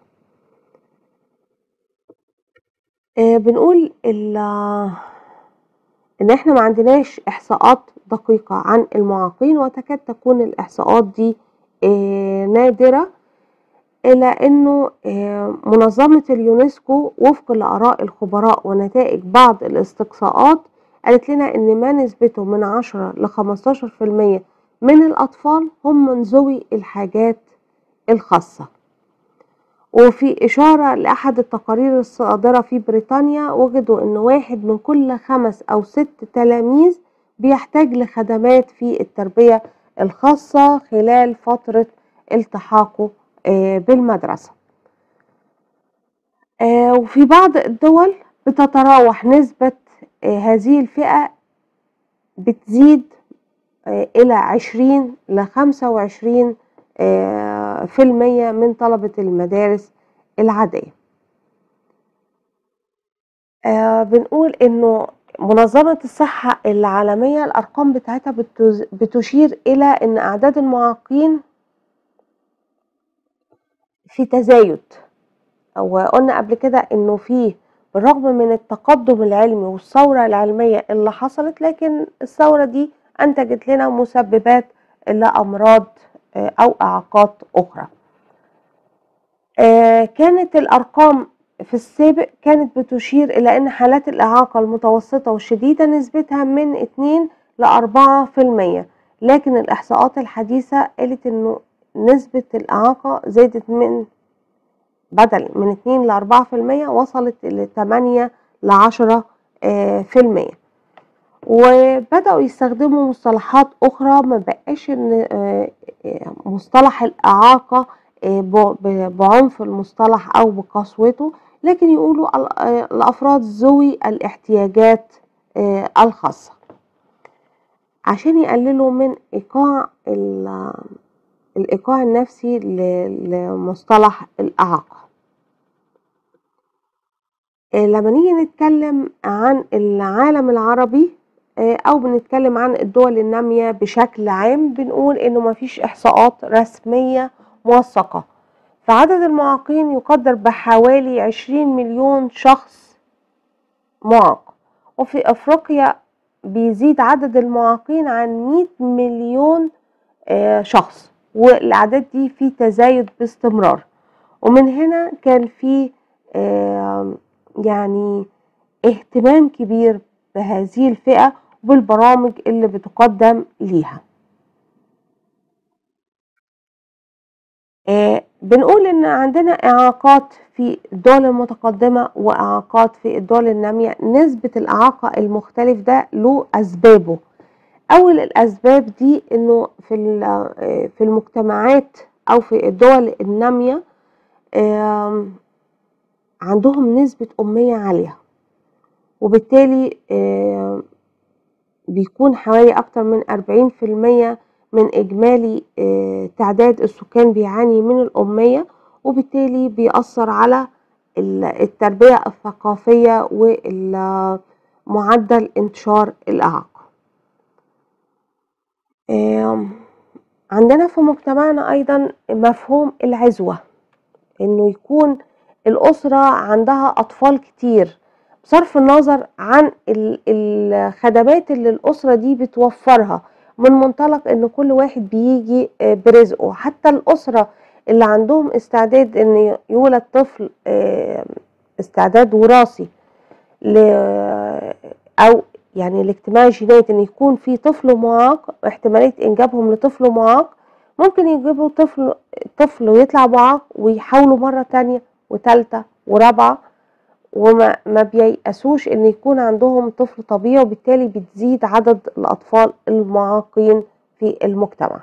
آه، بنقول ال- ان احنا ما عندناش احصاءات دقيقة عن المعاقين وتكاد تكون الاحصاءات دي آه، نادرة الى انه آه، منظمة اليونسكو وفق لاراء الخبراء ونتائج بعض الاستقصاءات قالت لنا ان ما نسبته من 10 ل 15% من الاطفال هم من ذوي الحاجات الخاصة وفي إشارة لأحد التقارير الصادرة في بريطانيا وجدوا أن واحد من كل خمس أو ست تلاميذ بيحتاج لخدمات في التربية الخاصة خلال فترة التحاقه آه، بالمدرسة آه، وفي بعض الدول بتتراوح نسبة آه، هذه الفئة بتزيد آه، إلى 20 ل 25 آه، في المية من طلبة المدارس العادية آه، بنقول إنه منظمة الصحة العالمية الأرقام بتاعتها بتز- بتشير إلى إن أعداد المعاقين في تزايد وقلنا قبل كده إنه في بالرغم من التقدم العلمي والثورة العلمية اللي حصلت لكن الثورة دي أنتجت لنا مسببات لأمراض آه، أو إعاقات أخرى آه، كانت الأرقام في السابق كانت بتشير إلى أن حالات الإعاقة المتوسطة والشديدة نسبتها من 2 ل 4% لكن الإحصاءات الحديثة قالت أنه نسبة الإعاقة زادت من بدل من 2 ل 4% وصلت ل 8 ل 10 آه، في المية وبدأوا يستخدموا مصطلحات أخرى ما بقاش إن آه، آه، مصطلح الإعاقة بعنف المصطلح أو بقسوته لكن يقولوا الأفراد ذوي الاحتياجات الخاصة عشان يقللوا من إيقاع الإيقاع النفسي لمصطلح الإعاقة لما نيجي نتكلم عن العالم العربي أو بنتكلم عن الدول النامية بشكل عام بنقول إنه مفيش إحصاءات رسمية موثقة فعدد المعاقين يقدر بحوالي عشرين مليون شخص معاق وفي أفريقيا بيزيد عدد المعاقين عن مئة مليون شخص والأعداد دي في تزايد باستمرار ومن هنا كان في يعني اهتمام كبير بهذه الفئة وبالبرامج اللي بتقدم ليها بنقول ان عندنا اعاقات في الدول المتقدمة واعاقات في الدول النامية نسبة الاعاقة المختلف ده له اسبابه اول الاسباب دي انه في في المجتمعات او في الدول النامية عندهم نسبة أمية عالية وبالتالي بيكون حوالي أكتر من أربعين في المية من إجمالي تعداد السكان بيعاني من الأمية وبالتالي بيأثر على التربية الثقافية ومعدل انتشار الإعاقة عندنا في مجتمعنا أيضا مفهوم العزوة إنه يكون الأسرة عندها أطفال كتير بصرف النظر عن الخدمات اللي الأسرة دي بتوفرها من منطلق ان كل واحد بيجي برزقه حتى الأسرة اللي عندهم استعداد ان يولد طفل استعداد وراثي او يعني الاجتماع الجينات ان يكون في طفل معاق احتمالية انجابهم لطفل معاق ممكن يجيبوا طفل طفل ويطلع معاق ويحاولوا مرة تانية وتالتة ورابعة وما ما بييأسوش ان يكون عندهم طفل طبيعي وبالتالي بتزيد عدد الاطفال المعاقين في المجتمع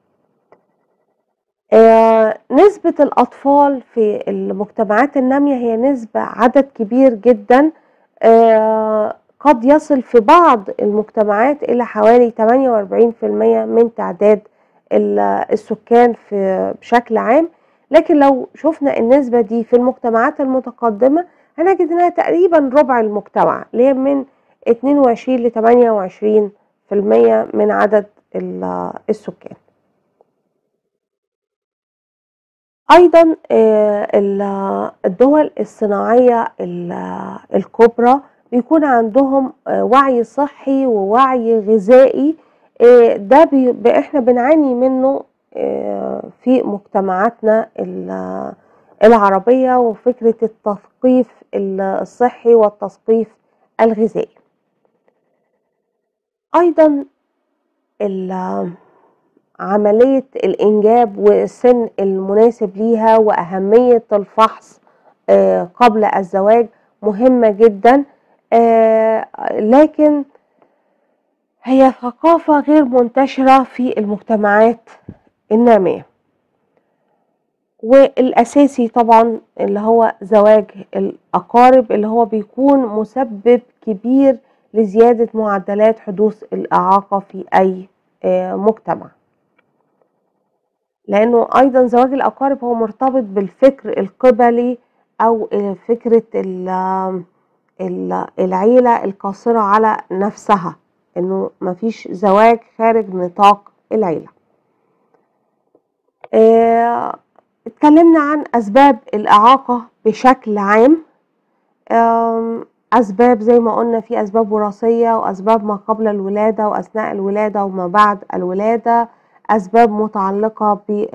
آه نسبة الأطفال في المجتمعات النامية هي نسبة عدد كبير جدا آه قد يصل في بعض المجتمعات إلى حوالي 48% من تعداد السكان في بشكل عام لكن لو شفنا النسبة دي في المجتمعات المتقدمة هنجد انها تقريبا ربع المجتمع اللي هي من 22 ل 28 في المية من عدد السكان ايضا الدول الصناعية الكبرى بيكون عندهم وعي صحي ووعي غذائي ده احنا بنعاني منه في مجتمعاتنا العربية وفكرة التثقيف الصحي والتثقيف الغذائي أيضا عملية الإنجاب والسن المناسب ليها وأهمية الفحص قبل الزواج مهمة جدا لكن هي ثقافة غير منتشرة في المجتمعات النامية والأساسي طبعا اللي هو زواج الأقارب اللي هو بيكون مسبب كبير لزيادة معدلات حدوث الإعاقة في أي مجتمع لأنه أيضا زواج الأقارب هو مرتبط بالفكر القبلي أو فكرة العيلة القاصرة على نفسها إنه مفيش زواج خارج نطاق العيلة اتكلمنا عن أسباب الإعاقة بشكل عام أسباب زي ما قلنا في أسباب وراثية وأسباب ما قبل الولادة وأثناء الولادة وما بعد الولادة أسباب متعلقة ب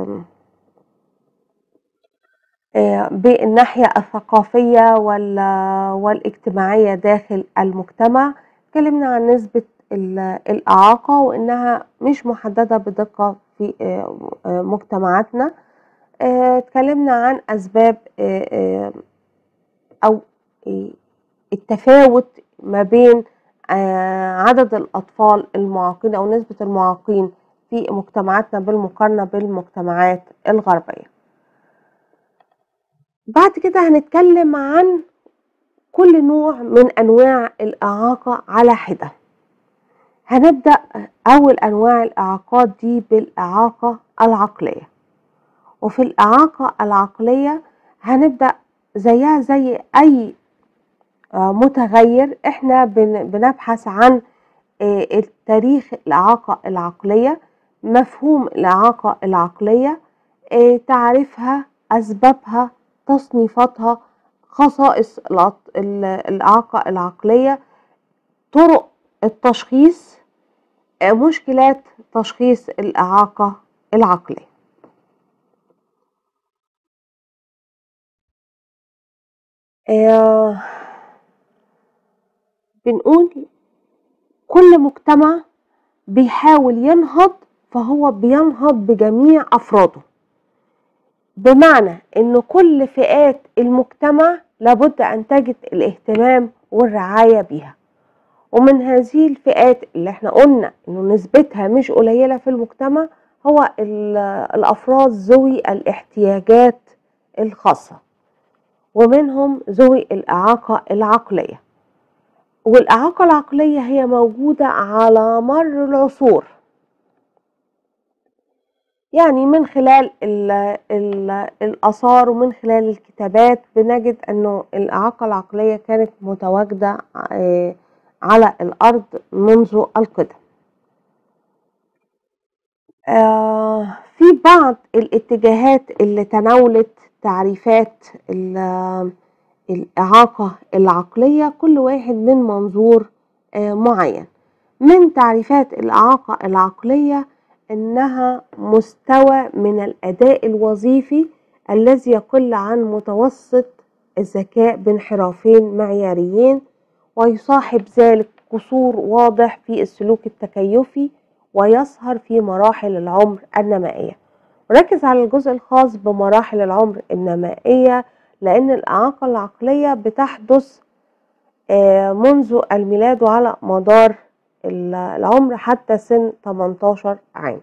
بالناحية الثقافية والاجتماعية داخل المجتمع اتكلمنا عن نسبة الإعاقة وإنها مش محددة بدقة في مجتمعاتنا اتكلمنا عن أسباب أو التفاوت ما بين عدد الأطفال المعاقين أو نسبة المعاقين في مجتمعاتنا بالمقارنة بالمجتمعات الغربية بعد كده هنتكلم عن كل نوع من أنواع الإعاقة على حدة هنبدأ أول أنواع الإعاقات دي بالإعاقة العقلية وفي الإعاقة العقلية هنبدأ زيها زي أي متغير احنا بنبحث عن التاريخ الإعاقة العقلية مفهوم الإعاقة العقلية تعريفها أسبابها تصنيفاتها خصائص الإعاقة العقلية طرق التشخيص مشكلات تشخيص الإعاقة العقلية آه بنقول كل مجتمع بيحاول ينهض فهو بينهض بجميع أفراده بمعنى ان كل فئات المجتمع لابد ان تجد الاهتمام والرعاية بيها ومن هذه الفئات اللي احنا قلنا انه نسبتها مش قليلة في المجتمع هو الافراد ذوي الاحتياجات الخاصة ومنهم ذوي الاعاقة العقلية والاعاقة العقلية هي موجودة على مر العصور يعني من خلال ال ال الآثار ومن خلال الكتابات بنجد أنه الإعاقة العقلية كانت متواجدة على الأرض منذ القدم في بعض الاتجاهات اللي تناولت تعريفات الإعاقة العقلية كل واحد من منظور معين من تعريفات الإعاقة العقلية انها مستوى من الاداء الوظيفي الذي يقل عن متوسط الذكاء بانحرافين معياريين ويصاحب ذلك قصور واضح في السلوك التكيفي ويظهر في مراحل العمر النمائيه وركز على الجزء الخاص بمراحل العمر النمائيه لان الاعاقه العقليه بتحدث منذ الميلاد وعلى مدار العمر حتى سن 18 عام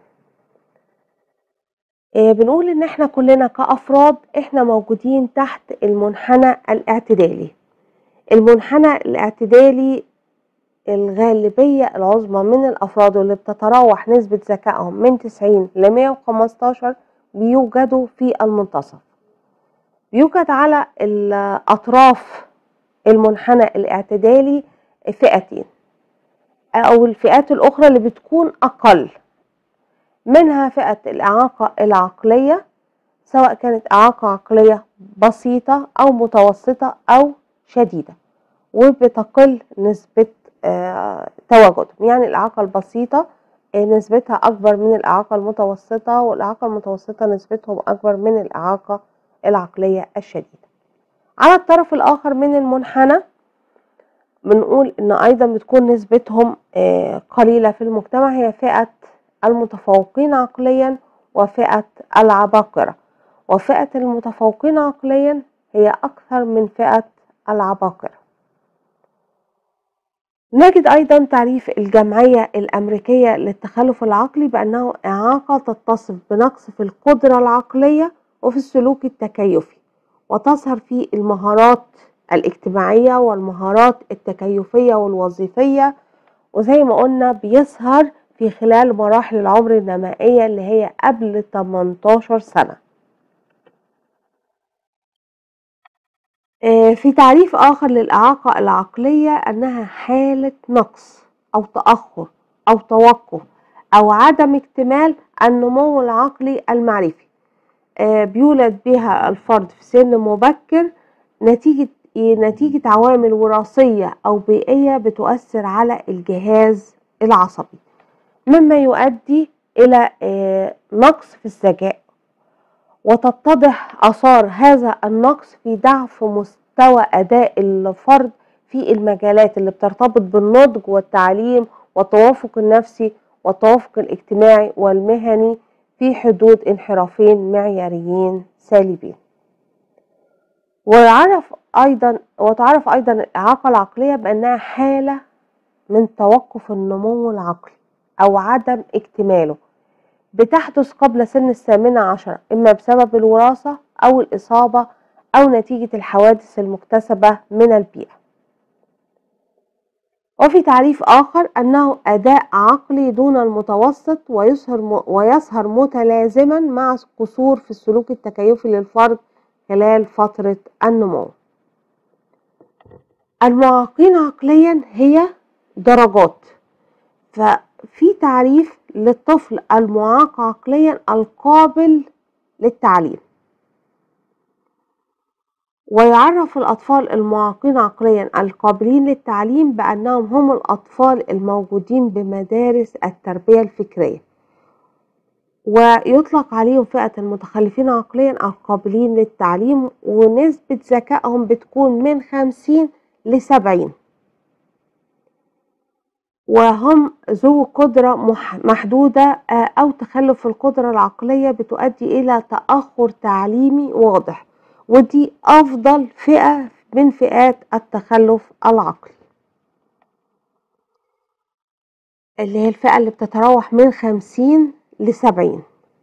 بنقول ان احنا كلنا كافراد احنا موجودين تحت المنحنى الاعتدالي المنحنى الاعتدالي الغالبية العظمى من الأفراد اللي بتتراوح نسبة ذكائهم من 90 ل 115 بيوجدوا في المنتصف بيوجد على الأطراف المنحنى الاعتدالي فئتين أو الفئات الأخرى اللي بتكون أقل منها فئة الإعاقة العقلية سواء كانت إعاقة عقلية بسيطة أو متوسطة أو شديدة وبتقل نسبة آه تواجدهم يعني الإعاقة البسيطة آه نسبتها أكبر من الإعاقة المتوسطة والإعاقة المتوسطة نسبتهم أكبر من الإعاقة العقلية الشديدة على الطرف الآخر من المنحنى بنقول ان ايضا بتكون نسبتهم قليله في المجتمع هي فئه المتفوقين عقليا وفئه العباقره وفئه المتفوقين عقليا هي اكثر من فئه العباقره نجد ايضا تعريف الجمعيه الامريكيه للتخلف العقلي بانه اعاقه تتصف بنقص في القدره العقليه وفي السلوك التكيفي وتظهر في المهارات الاجتماعية والمهارات التكيفية والوظيفية وزي ما قلنا بيظهر في خلال مراحل العمر النمائية اللي هي قبل 18 سنة في تعريف آخر للإعاقة العقلية أنها حالة نقص أو تأخر أو توقف أو عدم اكتمال النمو العقلي المعرفي بيولد بها الفرد في سن مبكر نتيجة نتيجة عوامل وراثية أو بيئية بتؤثر على الجهاز العصبي مما يؤدي إلى نقص في الذكاء وتتضح آثار هذا النقص في ضعف مستوى أداء الفرد في المجالات اللي بترتبط بالنضج والتعليم والتوافق النفسي والتوافق الاجتماعي والمهني في حدود انحرافين معياريين سالبين ويعرف أيضا وتعرف أيضا الإعاقة العقلية بأنها حالة من توقف النمو العقلي أو عدم اكتماله بتحدث قبل سن الثامنة عشرة إما بسبب الوراثة أو الإصابة أو نتيجة الحوادث المكتسبة من البيئة وفي تعريف آخر أنه أداء عقلي دون المتوسط ويظهر ويظهر متلازما مع قصور في السلوك التكيفي للفرد خلال فترة النمو. المعاقين عقليا هي درجات ففي تعريف للطفل المعاق عقليا القابل للتعليم ويعرف الأطفال المعاقين عقليا القابلين للتعليم بأنهم هم الأطفال الموجودين بمدارس التربية الفكرية ويطلق عليهم فئة المتخلفين عقليا القابلين للتعليم ونسبة ذكائهم بتكون من خمسين لسبعين وهم ذو قدرة محدودة أو تخلف في القدرة العقلية بتؤدي إلى تأخر تعليمي واضح ودي أفضل فئة من فئات التخلف العقلي اللي هي الفئة اللي بتتراوح من خمسين لسبعين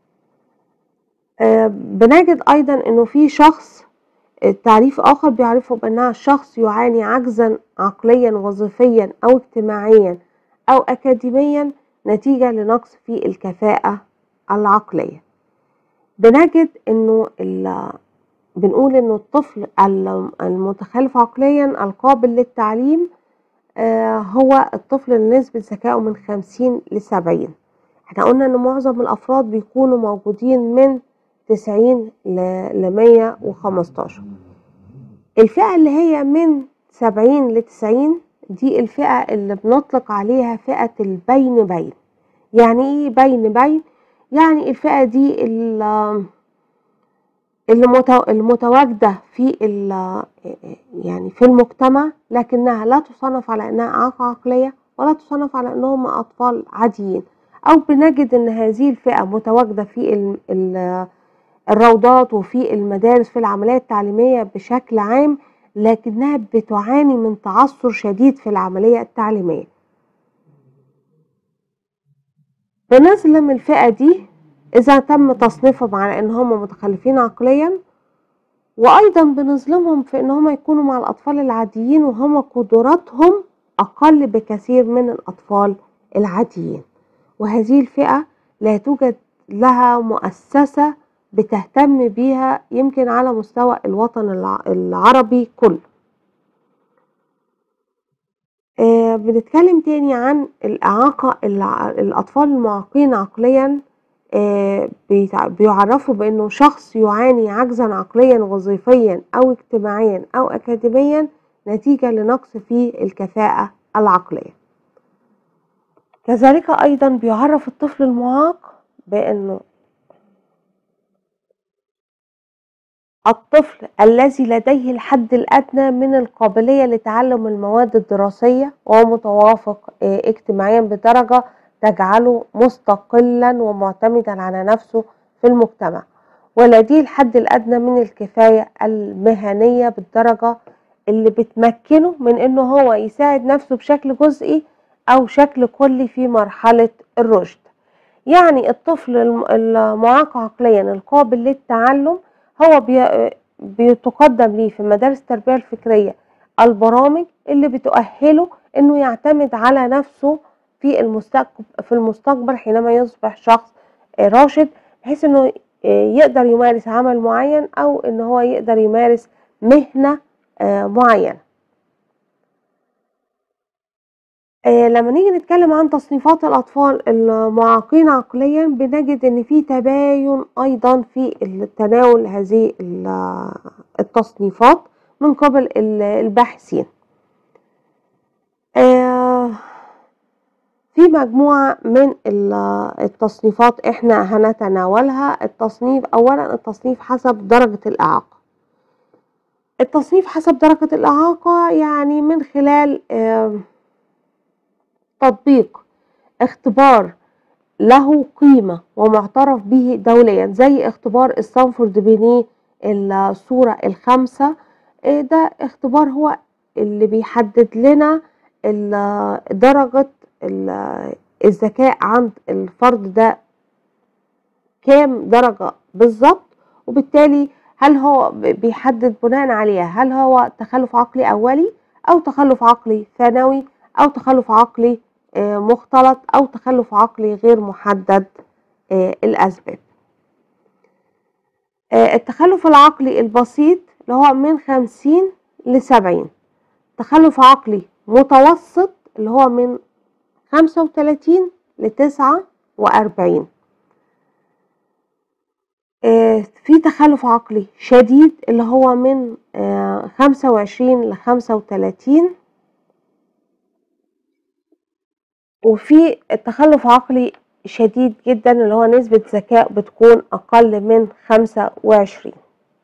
آه بنجد أيضا أنه في شخص تعريف آخر بيعرفه بأنها شخص يعاني عجزا عقليا وظيفيا أو اجتماعيا أو أكاديميا نتيجة لنقص في الكفاءة العقلية بنجد أنه بنقول انه الطفل المتخلف عقليا القابل للتعليم هو الطفل اللي نسبة ذكائه من خمسين لسبعين احنا قلنا ان معظم الافراد بيكونوا موجودين من تسعين لمية وخمستاشر الفئة اللي هي من سبعين لتسعين دي الفئة اللي بنطلق عليها فئة البين بين يعني ايه بين بين يعني الفئة دي اللي المتواجدة في يعني في المجتمع لكنها لا تصنف على انها اعاقة عقلية ولا تصنف على انهم اطفال عاديين او بنجد ان هذه الفئة متواجدة في الروضات وفي المدارس في العملية التعليمية بشكل عام لكنها بتعاني من تعثر شديد في العملية التعليمية بنظلم الفئة دي إذا تم تصنيفهم على إن هم متخلفين عقليا وأيضا بنظلمهم في إن هم يكونوا مع الأطفال العاديين وهم قدراتهم أقل بكثير من الأطفال العاديين وهذه الفئة لا توجد لها مؤسسة بتهتم بيها يمكن على مستوى الوطن العربي كله آه بنتكلم تاني عن الإعاقة الأطفال المعاقين عقليا آه بيعرفوا بأنه شخص يعاني عجزا عقليا وظيفيا أو اجتماعيا أو أكاديميا نتيجة لنقص في الكفاءة العقلية كذلك أيضا بيعرف الطفل المعاق بأنه الطفل الذي لديه الحد الأدنى من القابلية لتعلم المواد الدراسية وهو متوافق اجتماعيا بدرجة تجعله مستقلا ومعتمدا على نفسه في المجتمع ولديه الحد الأدنى من الكفاية المهنية بالدرجة اللي بتمكنه من انه هو يساعد نفسه بشكل جزئي او شكل كلي في مرحلة الرشد يعني الطفل المعاق عقليا القابل للتعلم هو بيتقدم ليه في مدارس التربية الفكرية البرامج اللي بتؤهله انه يعتمد على نفسه في المستقبل في المستقبل حينما يصبح شخص راشد بحيث انه يقدر يمارس عمل معين او ان هو يقدر يمارس مهنة معينة لما نيجي نتكلم عن تصنيفات الأطفال المعاقين عقليا بنجد إن في تباين أيضا في تناول هذه التصنيفات من قبل الباحثين في مجموعة من التصنيفات احنا هنتناولها التصنيف أولا التصنيف حسب درجة الإعاقة التصنيف حسب درجة الإعاقة يعني من خلال تطبيق اختبار له قيمة ومعترف به دوليا زي اختبار ستانفورد بينيه الصورة الخامسة ده اختبار هو اللي بيحدد لنا درجة الذكاء عند الفرد ده كام درجة بالظبط وبالتالي هل هو بيحدد بناء عليها هل هو تخلف عقلي أولي أو تخلف عقلي ثانوي أو تخلف عقلي مختلط أو تخلف عقلي غير محدد الأسباب التخلف العقلي البسيط اللي هو من خمسين لسبعين تخلف عقلي متوسط اللي هو من خمسة وتلاتين لتسعة وأربعين في تخلف عقلي شديد اللي هو من خمسة وعشرين لخمسة وتلاتين وفي التخلف عقلي شديد جدا اللي هو نسبة ذكاء بتكون أقل من خمسة وعشرين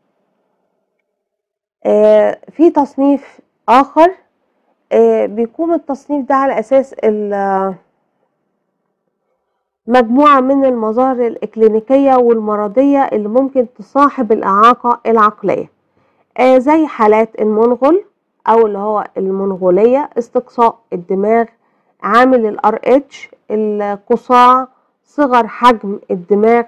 في تصنيف آخر بيكون التصنيف ده على أساس مجموعة من المظاهر الإكلينيكية والمرضية اللي ممكن تصاحب الإعاقة العقلية زي حالات المنغل أو اللي هو المنغولية استقصاء الدماغ عامل الار اتش القصاع صغر حجم الدماغ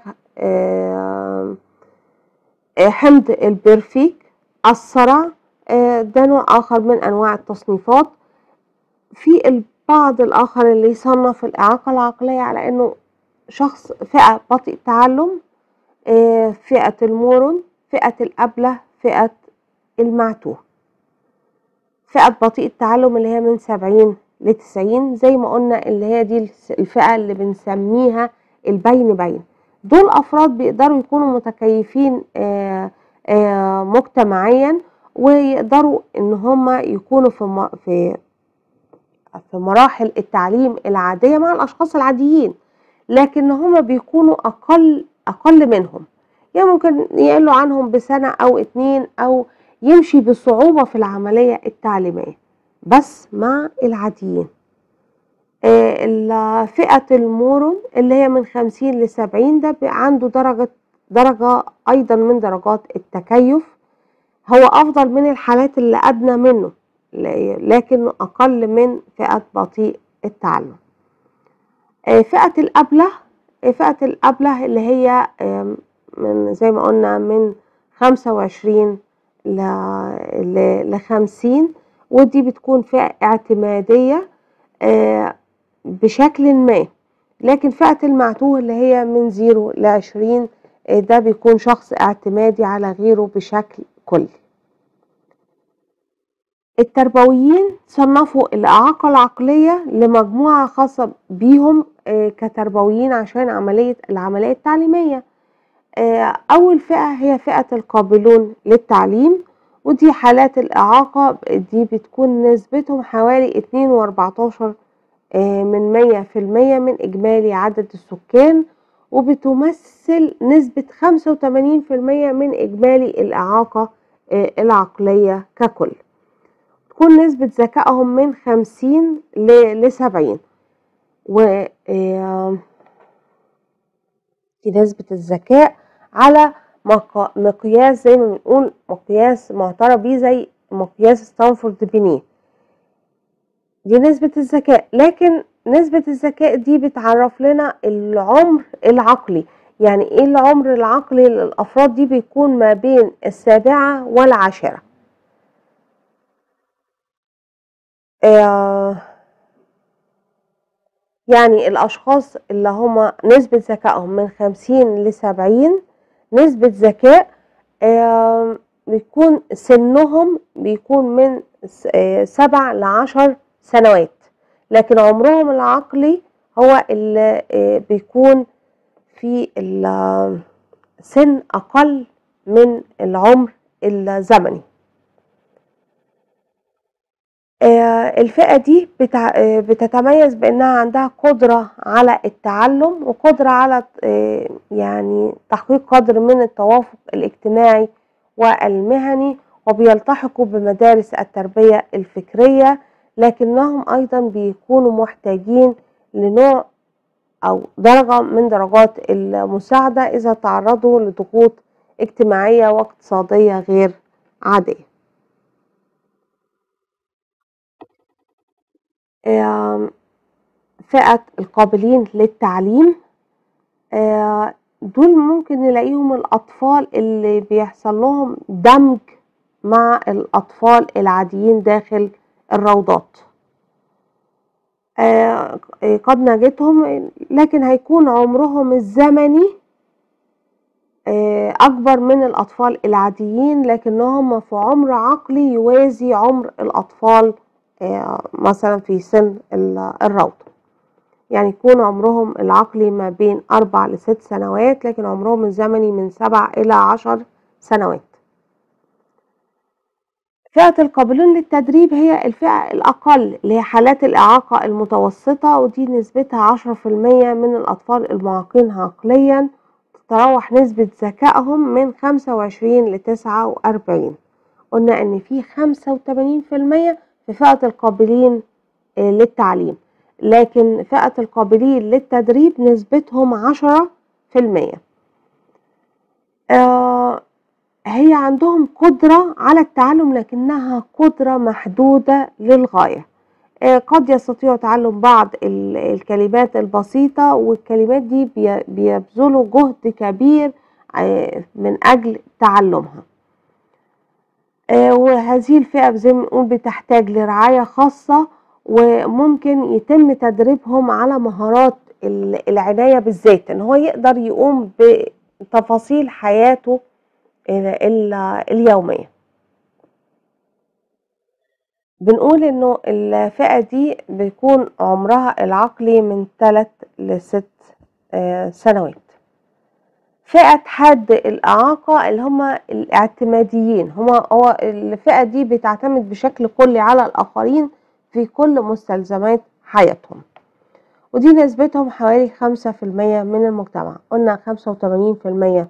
حمض البرفيك الصرع ده نوع آخر من أنواع التصنيفات في البعض الآخر اللي يصنف الإعاقة العقلية على إنه شخص فئة بطيء التعلم فئة المورون فئة الأبلة فئة المعتوه فئة بطيء التعلم اللي هي من سبعين لتسعين زي ما قلنا اللي هي دي الفئة اللي بنسميها البين بين دول أفراد بيقدروا يكونوا متكيفين آآ آآ مجتمعيا ويقدروا ان هم يكونوا في في في مراحل التعليم العادية مع الأشخاص العاديين لكن هم بيكونوا أقل أقل منهم يعني ممكن يقلوا عنهم بسنة أو اتنين أو يمشي بصعوبة في العملية التعليمية بس مع العاديين فئة المورون اللي هي من خمسين لسبعين ده عنده درجة درجة أيضا من درجات التكيف هو أفضل من الحالات اللي أدنى منه لكنه أقل من فئة بطيء التعلم فئة الأبلة فئة الأبلة اللي هي من زي ما قلنا من خمسة وعشرين لخمسين ودي بتكون فئة اعتمادية بشكل ما لكن فئة المعتوه اللي هي من زيرو لعشرين ده بيكون شخص اعتمادي على غيره بشكل كلي التربويين صنفوا الإعاقة العقلية لمجموعة خاصة بيهم كتربويين عشان عملية العملية التعليمية أول فئة هي فئة القابلون للتعليم ودي حالات الإعاقة دي بتكون نسبتهم حوالي اتنين واربعتاشر من مية في المية من إجمالي عدد السكان وبتمثل نسبة خمسة وتمانين في المية من إجمالي الإعاقة العقلية ككل تكون نسبة ذكائهم من خمسين لسبعين و دي نسبة الذكاء على مقياس زي ما بنقول مقياس معترف بيه زي مقياس ستانفورد بنيه دي نسبة الذكاء لكن نسبة الذكاء دي بتعرف لنا العمر العقلي يعني ايه العمر العقلي للأفراد دي بيكون ما بين السابعة والعاشرة يعني الأشخاص اللي هم نسبة ذكائهم من خمسين لسبعين نسبة ذكاء بيكون سنهم بيكون من سبع لعشر سنوات لكن عمرهم العقلي هو اللي بيكون في السن أقل من العمر الزمني الفئة دي بتتميز بأنها عندها قدرة على التعلم وقدرة على يعني تحقيق قدر من التوافق الاجتماعي والمهني وبيلتحقوا بمدارس التربية الفكرية لكنهم أيضا بيكونوا محتاجين لنوع أو درجة من درجات المساعدة إذا تعرضوا لضغوط اجتماعية واقتصادية غير عادية فئة القابلين للتعليم دول ممكن نلاقيهم الأطفال اللي بيحصل لهم دمج مع الأطفال العاديين داخل الروضات آه قد نجدهم لكن هيكون عمرهم الزمني آه أكبر من الأطفال العاديين لكنهم في عمر عقلي يوازي عمر الأطفال آه مثلا في سن الروضة يعني يكون عمرهم العقلي ما بين أربع لست سنوات لكن عمرهم الزمني من سبع إلى عشر سنوات فئة القابلون للتدريب هي الفئة الأقل اللي هي حالات الإعاقة المتوسطة ودي نسبتها عشرة في المية من الأطفال المعاقين عقليا تتراوح نسبة ذكائهم من خمسة وعشرين لتسعة وأربعين قلنا إن في خمسة وتمانين في المية في فئة القابلين للتعليم لكن فئة القابلين للتدريب نسبتهم عشرة في المية آه هي عندهم قدرة على التعلم لكنها قدرة محدودة للغاية آه قد يستطيعوا تعلم بعض الكلمات البسيطة والكلمات دي بيبذلوا جهد كبير آه من أجل تعلمها وهذه الفئة زي ما نقول بتحتاج لرعاية خاصة وممكن يتم تدريبهم على مهارات العناية بالذات ان هو يقدر يقوم بتفاصيل حياته اليومية بنقول انه الفئة دي بيكون عمرها العقلي من 3 لست سنوات فئة حد الإعاقة اللي هم الاعتماديين هم هو الفئة دي بتعتمد بشكل كلي على الآخرين في كل مستلزمات حياتهم ودي نسبتهم حوالي خمسة في المية من المجتمع قلنا خمسة وتمانين في المية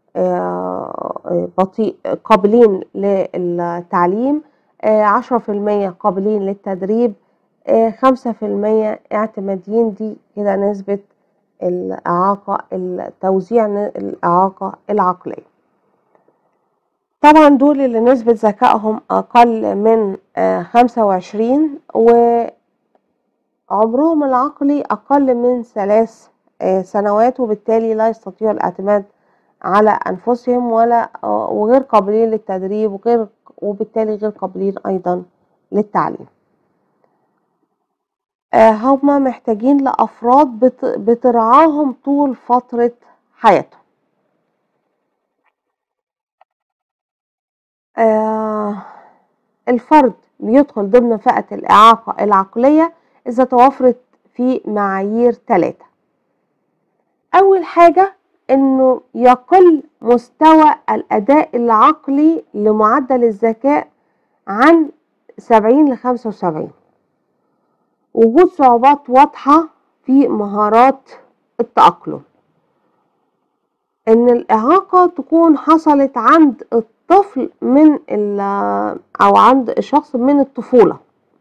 بطيء قابلين للتعليم عشرة في المية قابلين للتدريب خمسة في المية اعتماديين دي كده نسبة الإعاقة توزيع الإعاقة العقلية طبعا دول اللي نسبة ذكائهم أقل من خمسة وعشرين وعمرهم العقلي أقل من ثلاث سنوات وبالتالي لا يستطيعوا الاعتماد على أنفسهم ولا وغير قابلين للتدريب وغير وبالتالي غير قابلين أيضا للتعليم هما محتاجين لأفراد بترعاهم طول فترة حياتهم آه الفرد بيدخل ضمن فئة الإعاقة العقلية إذا توفرت في معايير ثلاثة أول حاجة إنه يقل مستوى الأداء العقلي لمعدل الذكاء عن سبعين لخمسة وسبعين وجود صعوبات واضحة في مهارات التأقلم إن الإعاقة تكون حصلت عند الطفل من أو عند الشخص من الطفولة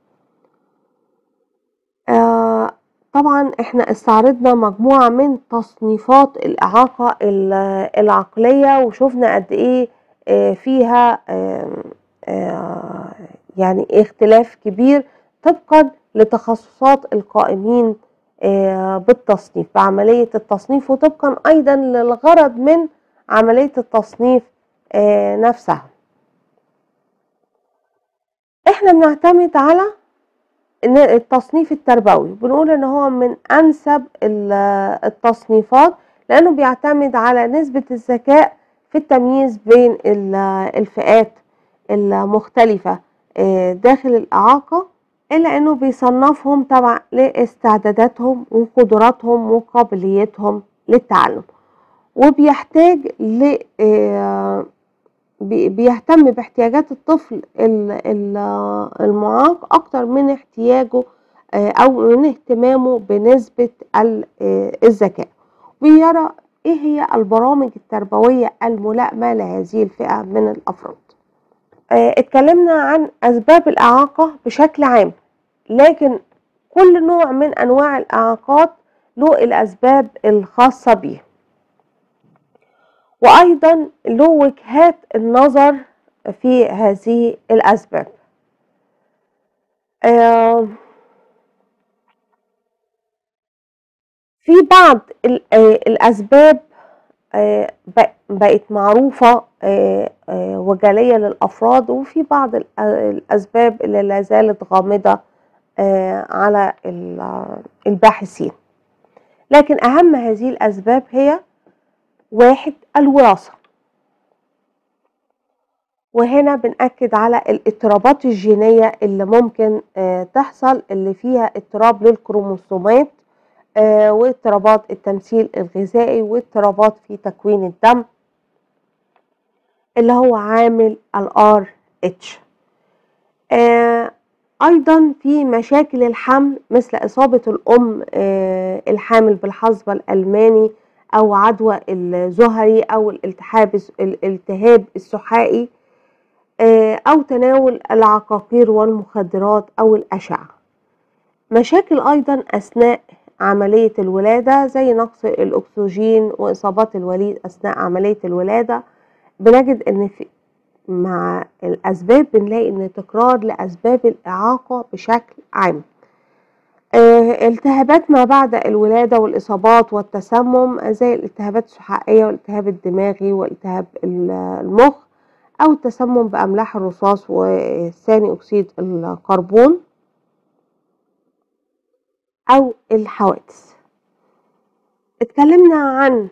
آه طبعا احنا استعرضنا مجموعة من تصنيفات الإعاقة العقلية وشفنا قد ايه آه فيها آه يعني اختلاف كبير طبقا لتخصصات القائمين بالتصنيف بعملية التصنيف وطبقا أيضا للغرض من عملية التصنيف نفسها احنا بنعتمد على التصنيف التربوي بنقول ان هو من انسب التصنيفات لانه بيعتمد على نسبة الذكاء في التمييز بين الفئات المختلفة داخل الإعاقة إلا أنه بيصنفهم تبع لاستعداداتهم وقدراتهم وقابليتهم للتعلم وبيحتاج ل بيهتم باحتياجات الطفل المعاق أكتر من احتياجه أو من اهتمامه بنسبة الذكاء ويرى إيه هي البرامج التربوية الملائمة لهذه الفئة من الأفراد اتكلمنا عن أسباب الإعاقة بشكل عام لكن كل نوع من أنواع الإعاقات له الأسباب الخاصة به وأيضا له وجهات النظر في هذه الأسباب في بعض الأسباب آه، بق- بقت معروفة آه، آه، وجالية للأفراد وفي بعض الأ- الأسباب اللي لا زالت غامضة آه، على ال- الباحثين لكن أهم هذه الأسباب هي واحد الوراثة وهنا بنأكد على الاضطرابات الجينية اللي ممكن آه، تحصل اللي فيها اضطراب للكروموسومات آه، واضطرابات التمثيل الغذائي واضطرابات في تكوين الدم اللي هو عامل ال RH آه، أيضا في مشاكل الحمل مثل إصابة الأم آه، الحامل بالحصبة الألماني أو عدوى الزهري أو الالتهاب الالتهاب السحائي آه، أو تناول العقاقير والمخدرات أو الأشعة مشاكل أيضا أثناء عملية الولادة زي نقص الأكسجين وإصابات الوليد أثناء عملية الولادة بنجد إن في مع الأسباب بنلاقي إن تكرار لأسباب الإعاقة بشكل عام آه، التهابات ما بعد الولادة والإصابات والتسمم زي الالتهابات السحائية والالتهاب الدماغي والالتهاب ال- المخ أو التسمم بأملاح الرصاص وثاني أكسيد الكربون أو الحوادث اتكلمنا عن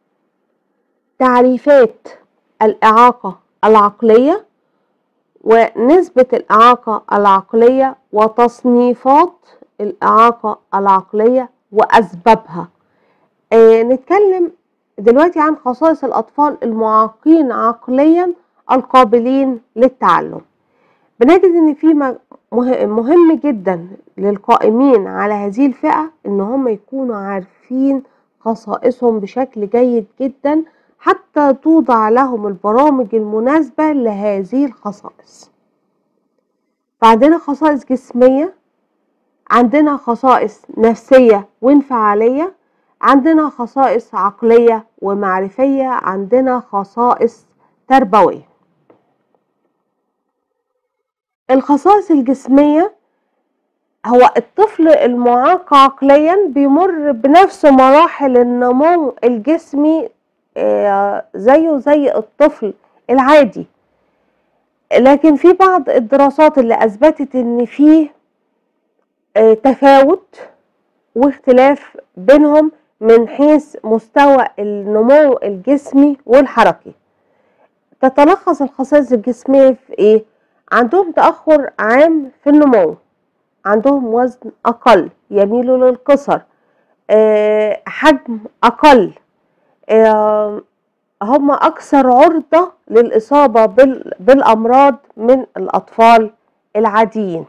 تعريفات الإعاقة العقلية ونسبة الإعاقة العقلية وتصنيفات الإعاقة العقلية وأسبابها آه نتكلم دلوقتي عن خصائص الأطفال المعاقين عقليا القابلين للتعلم بنجد ان في م- مه- مهم جدا للقائمين على هذه الفئة ان هم يكونوا عارفين خصائصهم بشكل جيد جدا حتى توضع لهم البرامج المناسبة لهذه الخصائص فعندنا خصائص جسمية عندنا خصائص نفسية وانفعالية عندنا خصائص عقلية ومعرفية عندنا خصائص تربوية الخصائص الجسمية هو الطفل المعاق عقليا بيمر بنفس مراحل النمو الجسمي آه، زيه زي الطفل العادي لكن في بعض الدراسات اللي أثبتت إن فيه آه، تفاوت واختلاف بينهم من حيث مستوى النمو الجسمي والحركي تتلخص الخصائص الجسمية في إيه؟ عندهم تأخر عام في النمو عندهم وزن أقل يميلوا للقصر آه، حجم أقل آه، هم أكثر عرضة للإصابة بال- بالأمراض من الأطفال العاديين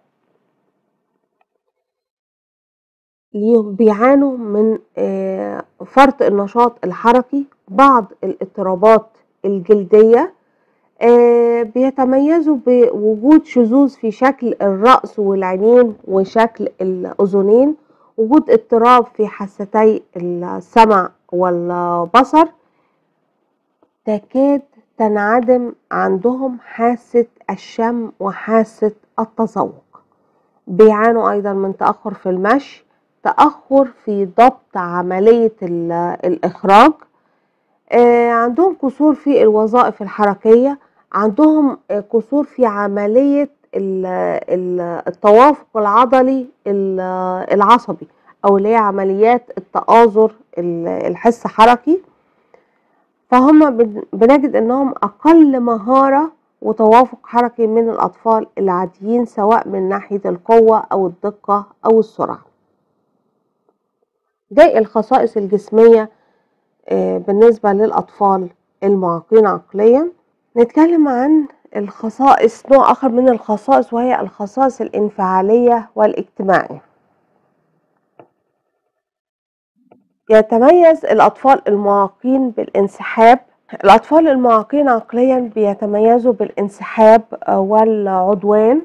ليهم بيعانوا من آه، فرط النشاط الحركي بعض الاضطرابات الجلدية آه، بيتميزوا بوجود شذوذ في شكل الرأس والعينين وشكل الأذنين وجود اضطراب في حاستي السمع والبصر تكاد تنعدم عندهم حاسة الشم وحاسة التذوق بيعانوا أيضا من تأخر في المشي تأخر في ضبط عملية ال- الإخراج آه، عندهم قصور في الوظائف الحركية عندهم آه، قصور في عملية ال- ال- التوافق العضلي ال- العصبي أو اللي هي عمليات التآزر ال- الحس حركي فهم بن- بنجد انهم اقل مهارة وتوافق حركي من الاطفال العاديين سواء من ناحية القوة او الدقة او السرعة دي الخصائص الجسمية آه، بالنسبة للأطفال المعاقين عقليا نتكلم عن الخصائص نوع آخر من الخصائص وهي الخصائص الانفعالية والاجتماعية يتميز الأطفال المعاقين بالانسحاب الأطفال المعاقين عقليا بيتميزوا بالانسحاب آه، والعدوان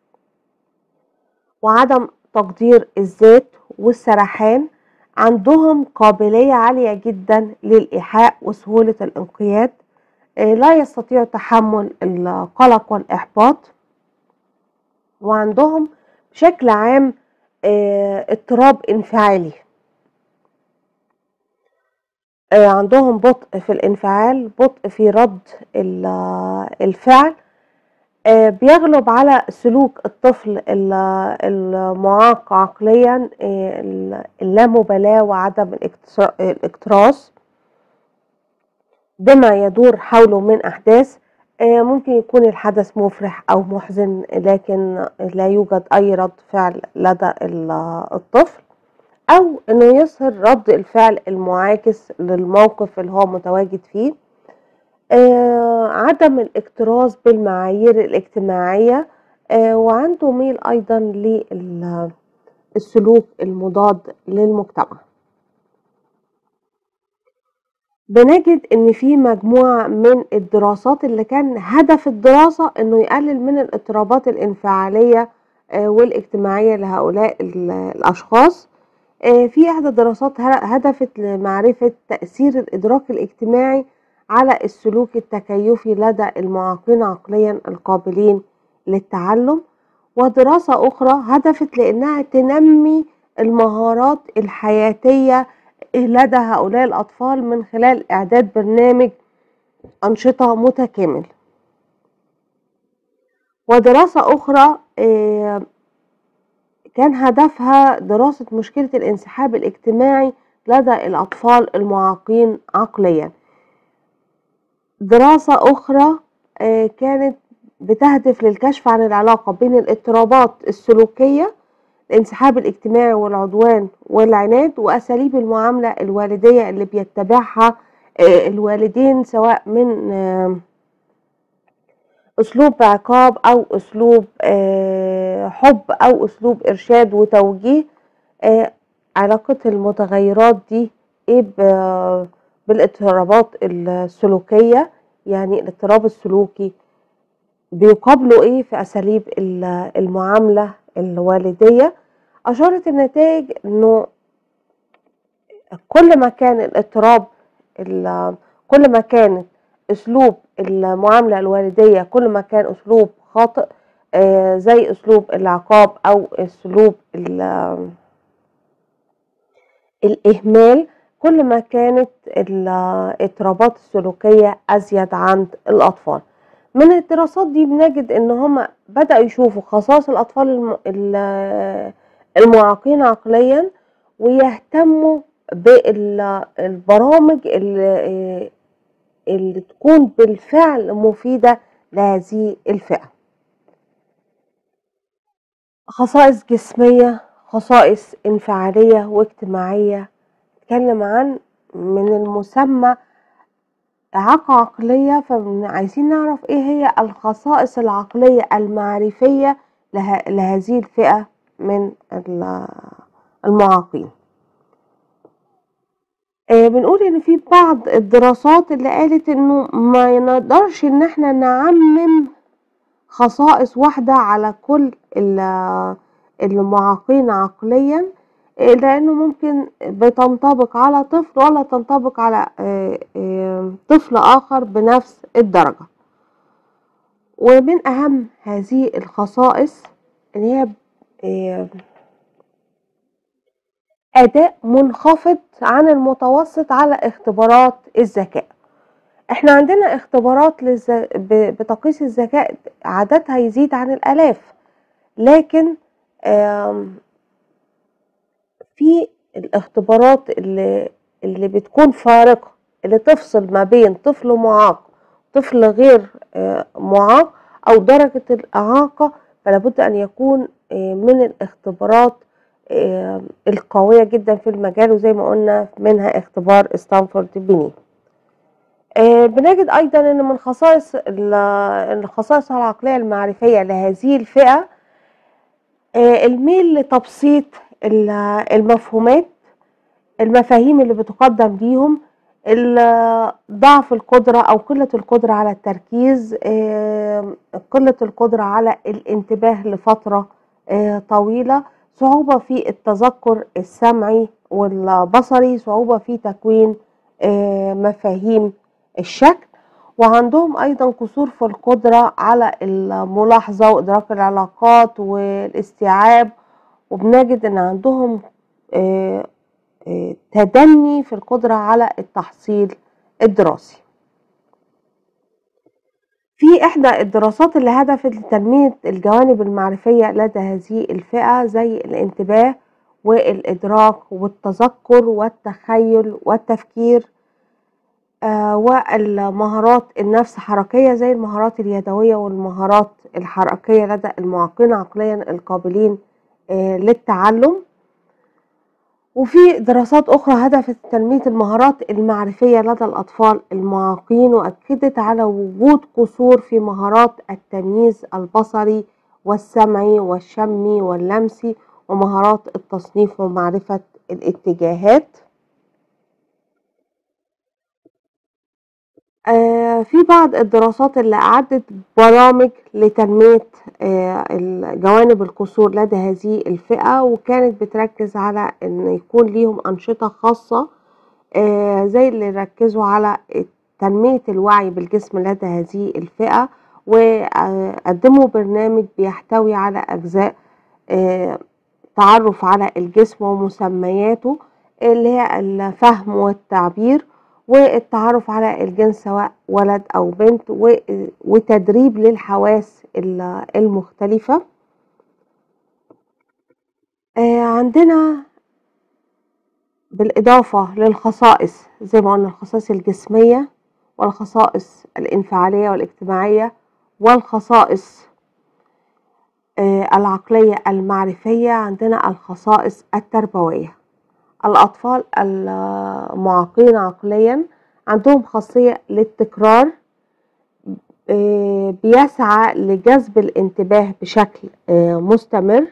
وعدم تقدير الذات والسرحان عندهم قابلية عالية جدا للإيحاء وسهولة الانقياد آه، لا يستطيع تحمل القلق والإحباط وعندهم بشكل عام آه، اضطراب انفعالي آه، عندهم بطء في الانفعال بطء في رد ال- الفعل آه، بيغلب على سلوك الطفل ال- المعاق عقليا آه، ال- اللامبالاة وعدم الاكتسا- الاكتراث بما يدور حوله من أحداث آه، ممكن يكون الحدث مفرح أو محزن لكن لا يوجد أي رد فعل لدى ال- الطفل أو إنه يظهر رد الفعل المعاكس للموقف اللي هو متواجد فيه آه، عدم الاكتراث بالمعايير الاجتماعية آه، وعنده ميل أيضا للسلوك المضاد للمجتمع بنجد ان في مجموعة من الدراسات اللي كان هدف الدراسة انه يقلل من الاضطرابات الانفعالية آه، والاجتماعية لهؤلاء ال- الاشخاص آه، في احدى الدراسات ه- هدفت لمعرفة تأثير الادراك الاجتماعي على السلوك التكيفي لدى المعاقين عقليا القابلين للتعلم ودراسة أخرى هدفت لأنها تنمي المهارات الحياتية لدى هؤلاء الأطفال من خلال إعداد برنامج أنشطة متكامل ودراسة أخرى آه، كان هدفها دراسة مشكلة الانسحاب الاجتماعي لدى الأطفال المعاقين عقليا دراسة أخرى آه، كانت بتهدف للكشف عن العلاقة بين الاضطرابات السلوكية الانسحاب الاجتماعي والعدوان والعناد وأساليب المعاملة الوالدية اللي بيتبعها آه، الوالدين سواء من آه، أسلوب عقاب أو أسلوب آه، حب أو أسلوب إرشاد وتوجيه آه، علاقة المتغيرات دي إيه ب- بالاضطرابات السلوكية يعني الاضطراب السلوكي بيقابلوا ايه في اساليب ال- المعامله الوالديه اشارت النتائج انه كل ما كان الاضطراب ال- كل ما كان اسلوب المعامله الوالديه كل ما كان اسلوب خاطئ آه، زي اسلوب العقاب او اسلوب ال- الاهمال كل ما كانت الاضطرابات السلوكيه ازيد عند الاطفال من الدراسات دي بنجد ان هم بدأوا يشوفوا خصائص الاطفال الم- ال- المعاقين عقليا ويهتموا بالبرامج اللي, اللي تكون بالفعل مفيدة لهذه الفئة خصائص جسمية خصائص انفعالية واجتماعية نتكلم عن من المسمى إعاقة عقلية فعايزين نعرف إيه هي الخصائص العقلية المعرفية له- لهذه الفئة من ال- المعاقين آه، بنقول إن في بعض الدراسات اللي قالت إنه ما نقدرش إن إحنا نعمم خصائص واحدة على كل ال- المعاقين عقليا آه، لأنه ممكن بتنطبق على طفل ولا تنطبق على آه، آه، طفل آخر بنفس الدرجة ومن أهم هذه الخصائص إن هي آه، أداء منخفض عن المتوسط على اختبارات الذكاء احنا عندنا اختبارات للز... ب- بتقييس الذكاء عددها يزيد عن الآلاف لكن آم، في الاختبارات اللي اللي بتكون فارقة اللي تفصل ما بين طفل معاق طفل غير آه، معاق أو درجة الإعاقة فلا بد أن يكون آه، من الاختبارات آه، القوية جدا في المجال وزي ما قلنا منها اختبار ستانفورد بني آه، بنجد أيضا أن من خصائص ال- الخصائص العقلية المعرفية لهذه الفئة آه، الميل لتبسيط ال- المفهومات المفاهيم اللي بتقدم ليهم ال- ضعف القدرة أو قلة القدرة على التركيز آه، قلة القدرة على الانتباه لفترة آه، طويلة صعوبة في التذكر السمعي والبصري صعوبة في تكوين آه، مفاهيم الشكل وعندهم أيضا قصور في القدرة على الملاحظة وإدراك العلاقات والاستيعاب وبنجد إن عندهم آه، تدني في القدرة على التحصيل الدراسي في إحدى الدراسات اللي هدفت لتنمية الجوانب المعرفية لدى هذه الفئة زي الانتباه والإدراك والتذكر والتخيل والتفكير آه والمهارات النفس حركية زي المهارات اليدوية والمهارات الحركية لدى المعاقين عقليا القابلين آه للتعلم وفي دراسات أخرى هدفت تنمية المهارات المعرفية لدى الأطفال المعاقين وأكدت على وجود قصور في مهارات التمييز البصري والسمعي والشمي واللمسي ومهارات التصنيف ومعرفة الاتجاهات آه في بعض الدراسات اللي أعدت برامج لتنمية آه جوانب القصور لدى هذه الفئة وكانت بتركز على أن يكون ليهم أنشطة خاصة آه زي اللي ركزوا على تنمية الوعي بالجسم لدى هذه الفئة وقدموا برنامج بيحتوي على أجزاء تعرف على الجسم ومسمياته اللي هي الفهم والتعبير والتعرف على الجنس سواء ولد أو بنت وتدريب للحواس المختلفة عندنا بالإضافة للخصائص زي ما قلنا الخصائص الجسمية والخصائص الانفعالية والاجتماعية والخصائص العقلية المعرفية عندنا الخصائص التربوية الأطفال المعاقين عقليا عندهم خاصية للتكرار بيسعى لجذب الانتباه بشكل مستمر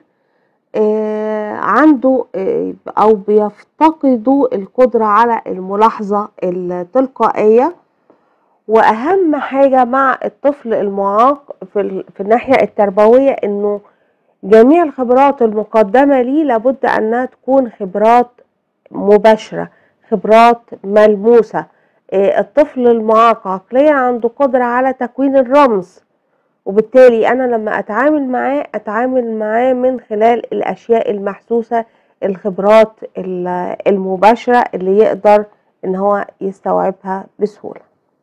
عنده أو بيفتقدوا القدرة على الملاحظة التلقائية وأهم حاجة مع الطفل المعاق في, في الناحية التربوية إنه جميع الخبرات المقدمة ليه لابد أنها تكون خبرات مباشرة خبرات ملموسة الطفل المعاق عقليا عنده قدرة على تكوين الرمز وبالتالي أنا لما أتعامل معاه أتعامل معاه من خلال الأشياء المحسوسة الخبرات المباشرة اللي يقدر إن هو يستوعبها بسهولة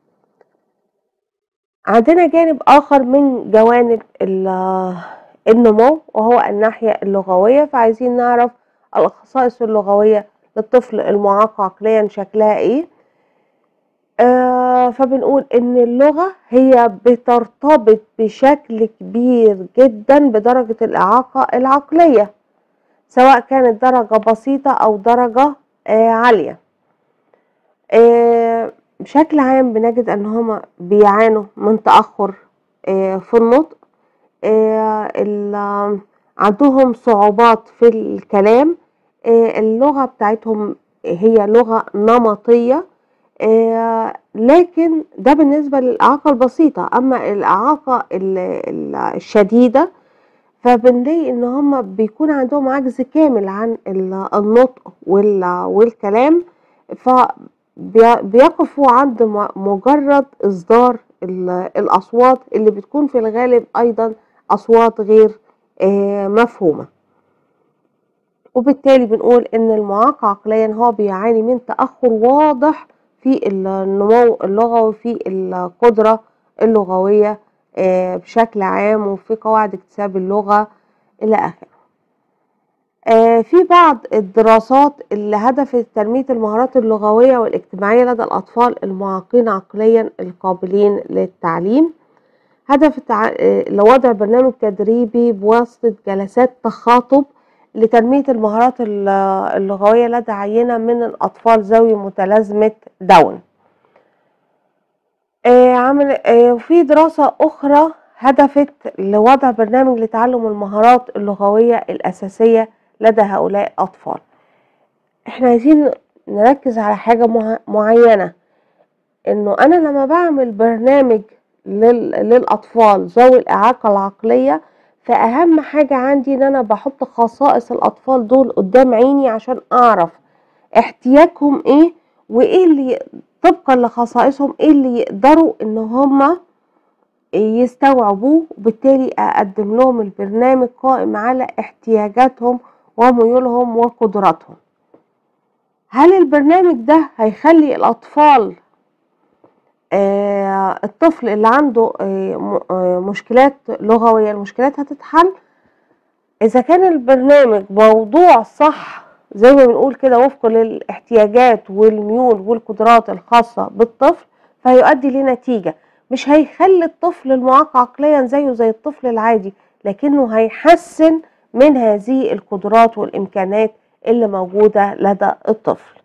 عندنا جانب آخر من جوانب النمو وهو الناحية اللغوية فعايزين نعرف الخصائص اللغوية للطفل المعاق عقليا شكلها ايه آه فبنقول ان اللغة هي بترتبط بشكل كبير جدا بدرجة الإعاقة العقلية سواء كانت درجة بسيطة أو درجة آه عالية آه بشكل عام بنجد ان هما بيعانوا من تأخر آه في النطق آه عندهم صعوبات في الكلام اللغة بتاعتهم هي لغة نمطية لكن ده بالنسبة للإعاقة البسيطة أما الإعاقة الشديدة فبنلاقي إن هم بيكون عندهم عجز كامل عن النطق والكلام فبيقفوا عند مجرد إصدار الأصوات اللي بتكون في الغالب أيضا أصوات غير مفهومة وبالتالي بنقول ان المعاق عقليا هو بيعاني من تأخر واضح في النمو اللغوي في القدرة اللغوية بشكل عام وفي قواعد اكتساب اللغة إلى آخره في بعض الدراسات اللي هدفت تنمية المهارات اللغوية والاجتماعية لدى الأطفال المعاقين عقليا القابلين للتعليم هدفت لوضع برنامج تدريبي بواسطة جلسات تخاطب لتنمية المهارات اللغوية لدى عينة من الأطفال ذوي متلازمة داون عمل في دراسة أخرى هدفت لوضع برنامج لتعلم المهارات اللغوية الأساسية لدى هؤلاء الأطفال احنا عايزين نركز على حاجة معينة انه انا لما بعمل برنامج للأطفال ذوي الإعاقة العقلية فأهم حاجة عندي إن أنا بحط خصائص الأطفال دول قدام عيني عشان أعرف احتياجهم إيه وإيه اللي طبقا لخصائصهم إيه اللي يقدروا إن هما يستوعبوه وبالتالي أقدم لهم البرنامج قائم على احتياجاتهم وميولهم وقدراتهم هل البرنامج ده هيخلي الأطفال آه الطفل اللي عنده آه آه مشكلات لغوية المشكلات هتتحل إذا كان البرنامج موضوع صح زي ما بنقول كده وفق للاحتياجات والميول والقدرات الخاصة بالطفل فهيؤدي لنتيجة مش هيخلي الطفل المعاق عقليا زيه زي الطفل العادي لكنه هيحسن من هذه القدرات والإمكانات اللي موجودة لدى الطفل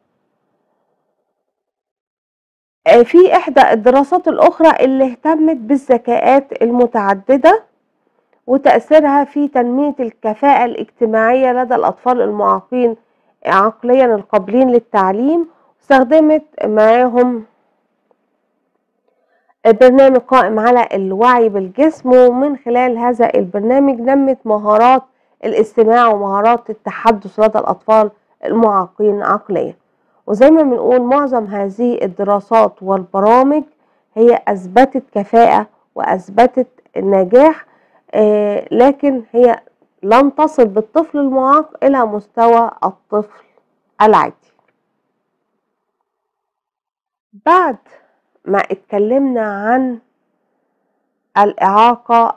في إحدى الدراسات الأخرى اللي اهتمت بالذكاءات المتعددة وتأثيرها في تنمية الكفاءة الاجتماعية لدى الأطفال المعاقين عقليا القابلين للتعليم استخدمت معاهم برنامج قائم على الوعي بالجسم ومن خلال هذا البرنامج نمت مهارات الاستماع ومهارات التحدث لدى الأطفال المعاقين عقليا وزي ما بنقول معظم هذه الدراسات والبرامج هي أثبتت كفاءة وأثبتت نجاح آه لكن هي لن تصل بالطفل المعاق إلى مستوى الطفل العادي بعد ما اتكلمنا عن الإعاقة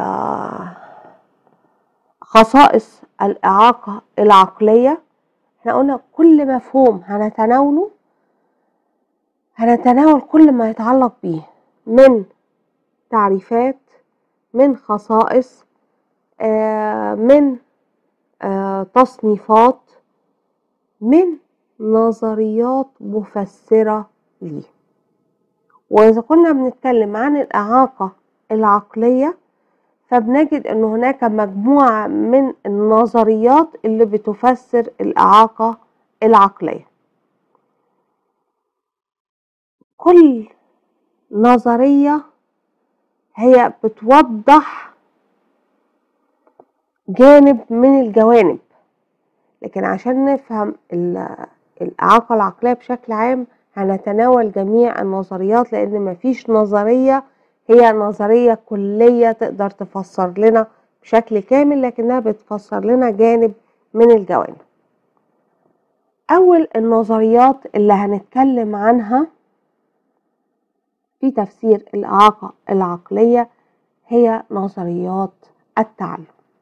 خصائص الإعاقة العقلية احنا قلنا كل مفهوم هنتناوله هنتناول كل ما يتعلق بيه من تعريفات من خصائص آه من آه تصنيفات من نظريات مفسرة ليه وإذا كنا بنتكلم عن الإعاقة العقلية فبنجد أن هناك مجموعة من النظريات اللي بتفسر الإعاقة العقلية كل نظرية هي بتوضح جانب من الجوانب لكن عشان نفهم الإعاقة العقلية بشكل عام هنتناول جميع النظريات لأن مفيش نظرية هي نظرية كلية تقدر تفسر لنا بشكل كامل لكنها بتفسر لنا جانب من الجوانب أول النظريات اللي هنتكلم عنها في تفسير الإعاقة العقلية هي نظريات التعلم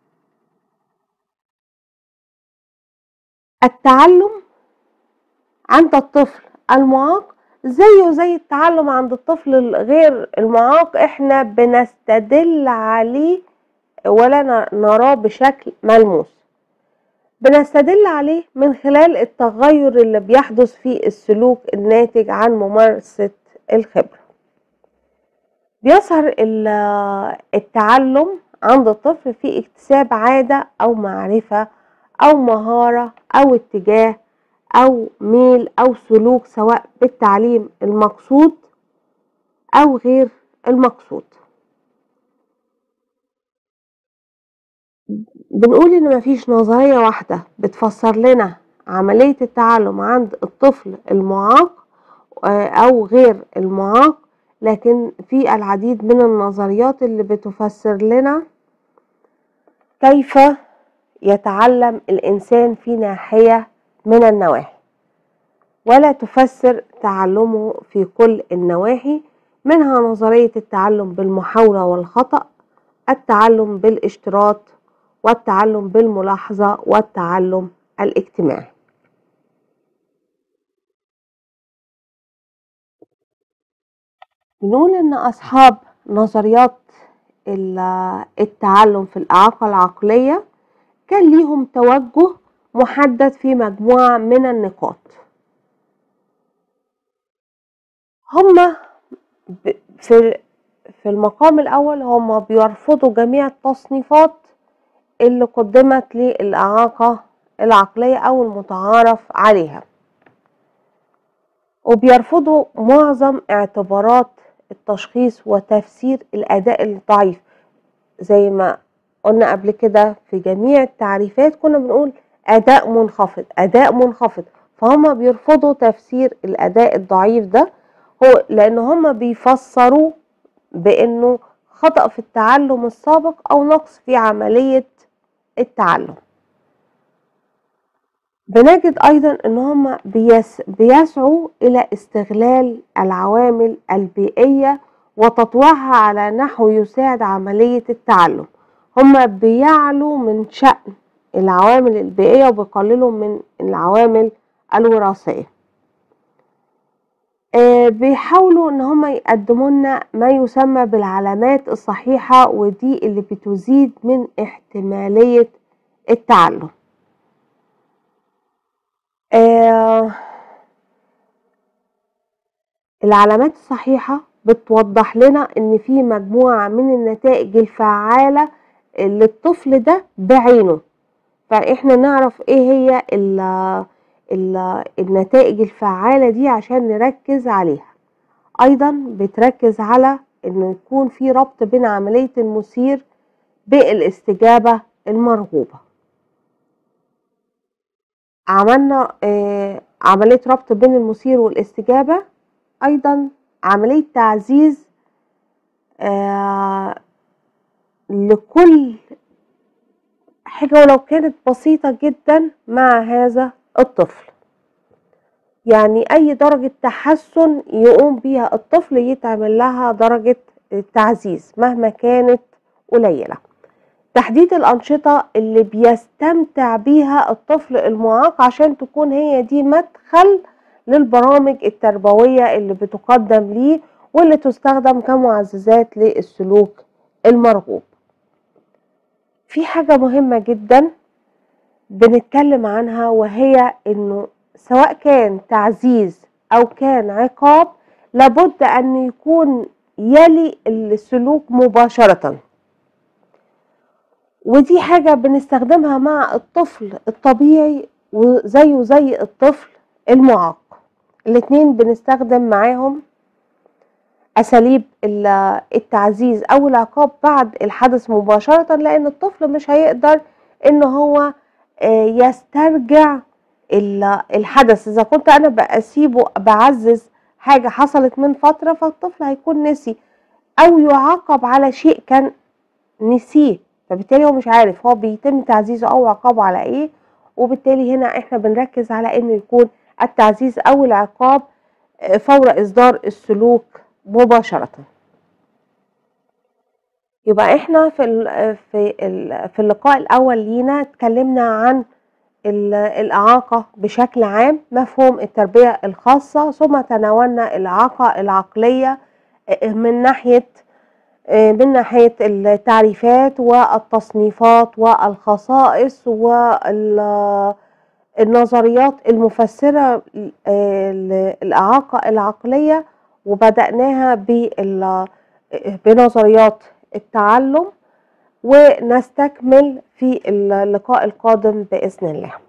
التعلم عند الطفل المعاق زيه زي التعلم عند الطفل الغير المعاق احنا بنستدل عليه ولا نراه بشكل ملموس بنستدل عليه من خلال التغير اللي بيحدث في السلوك الناتج عن ممارسة الخبرة بيظهر التعلم عند الطفل في اكتساب عادة أو معرفة أو مهارة أو اتجاه أو ميل أو سلوك سواء بالتعليم المقصود أو غير المقصود بنقول إن مفيش نظرية واحدة بتفسر لنا عملية التعلم عند الطفل المعاق أو غير المعاق لكن في العديد من النظريات اللي بتفسر لنا كيف يتعلم الإنسان في ناحية من النواحي ولا تفسر تعلمه في كل النواحي منها نظرية التعلم بالمحاولة والخطأ التعلم بالاشتراط والتعلم بالملاحظة والتعلم الاجتماعي بنقول ان اصحاب نظريات التعلم في الاعاقة العقلية كان ليهم توجه محدد في مجموعة من النقاط هما في في المقام الأول هما بيرفضوا جميع التصنيفات اللي قدمت للإعاقة العقلية أو المتعارف عليها وبيرفضوا معظم اعتبارات التشخيص وتفسير الأداء الضعيف زي ما قلنا قبل كده في جميع التعريفات كنا بنقول أداء منخفض أداء منخفض فهم بيرفضوا تفسير الأداء الضعيف ده هو لأن هم بيفسروا بأنه خطأ في التعلم السابق أو نقص في عملية التعلم بنجد أيضا إن هم بيس بيسعوا إلى استغلال العوامل البيئية وتطويعها على نحو يساعد عملية التعلم هم بيعلوا من شأن العوامل البيئية وبيقللوا من العوامل الوراثية آه بيحاولوا ان هم يقدموا لنا ما يسمى بالعلامات الصحيحة ودي اللي بتزيد من احتمالية التعلم آه العلامات الصحيحة بتوضح لنا ان في مجموعة من النتائج الفعالة للطفل ده بعينه فاحنا نعرف ايه هي ال ال النتائج الفعالة دي عشان نركز عليها ايضا بتركز على ان يكون في ربط بين عملية المثير بالاستجابة المرغوبة عملنا آه عملية ربط بين المثير والاستجابة ايضا عملية تعزيز آه لكل حاجة ولو كانت بسيطة جدا مع هذا الطفل يعني أي درجة تحسن يقوم بيها الطفل يتعمل لها درجة تعزيز مهما كانت قليلة تحديد الأنشطة اللي بيستمتع بيها الطفل المعاق عشان تكون هي دي مدخل للبرامج التربوية اللي بتقدم ليه واللي تستخدم كمعززات للسلوك المرغوب في حاجة مهمة جدا بنتكلم عنها وهي انه سواء كان تعزيز او كان عقاب لابد ان يكون يلي السلوك مباشرة ودي حاجة بنستخدمها مع الطفل الطبيعي وزيه زي الطفل المعاق الاتنين بنستخدم معاهم اساليب التعزيز او العقاب بعد الحدث مباشرة لان الطفل مش هيقدر ان هو يسترجع الحدث اذا كنت انا بسيبه بعزز حاجة حصلت من فترة فالطفل هيكون نسي او يعاقب على شيء كان نسيه فبالتالي هو مش عارف هو بيتم تعزيزه او عقابه على ايه وبالتالي هنا احنا بنركز على انه يكون التعزيز او العقاب فور اصدار السلوك مباشرة يبقى احنا في ال في ال في اللقاء الاول لينا اتكلمنا عن الاعاقة بشكل عام مفهوم التربية الخاصة ثم تناولنا الاعاقة العقلية من ناحية من ناحية التعريفات والتصنيفات والخصائص والنظريات المفسرة للإعاقة العقلية وبدأناها بنظريات التعلم ونستكمل في اللقاء القادم بإذن الله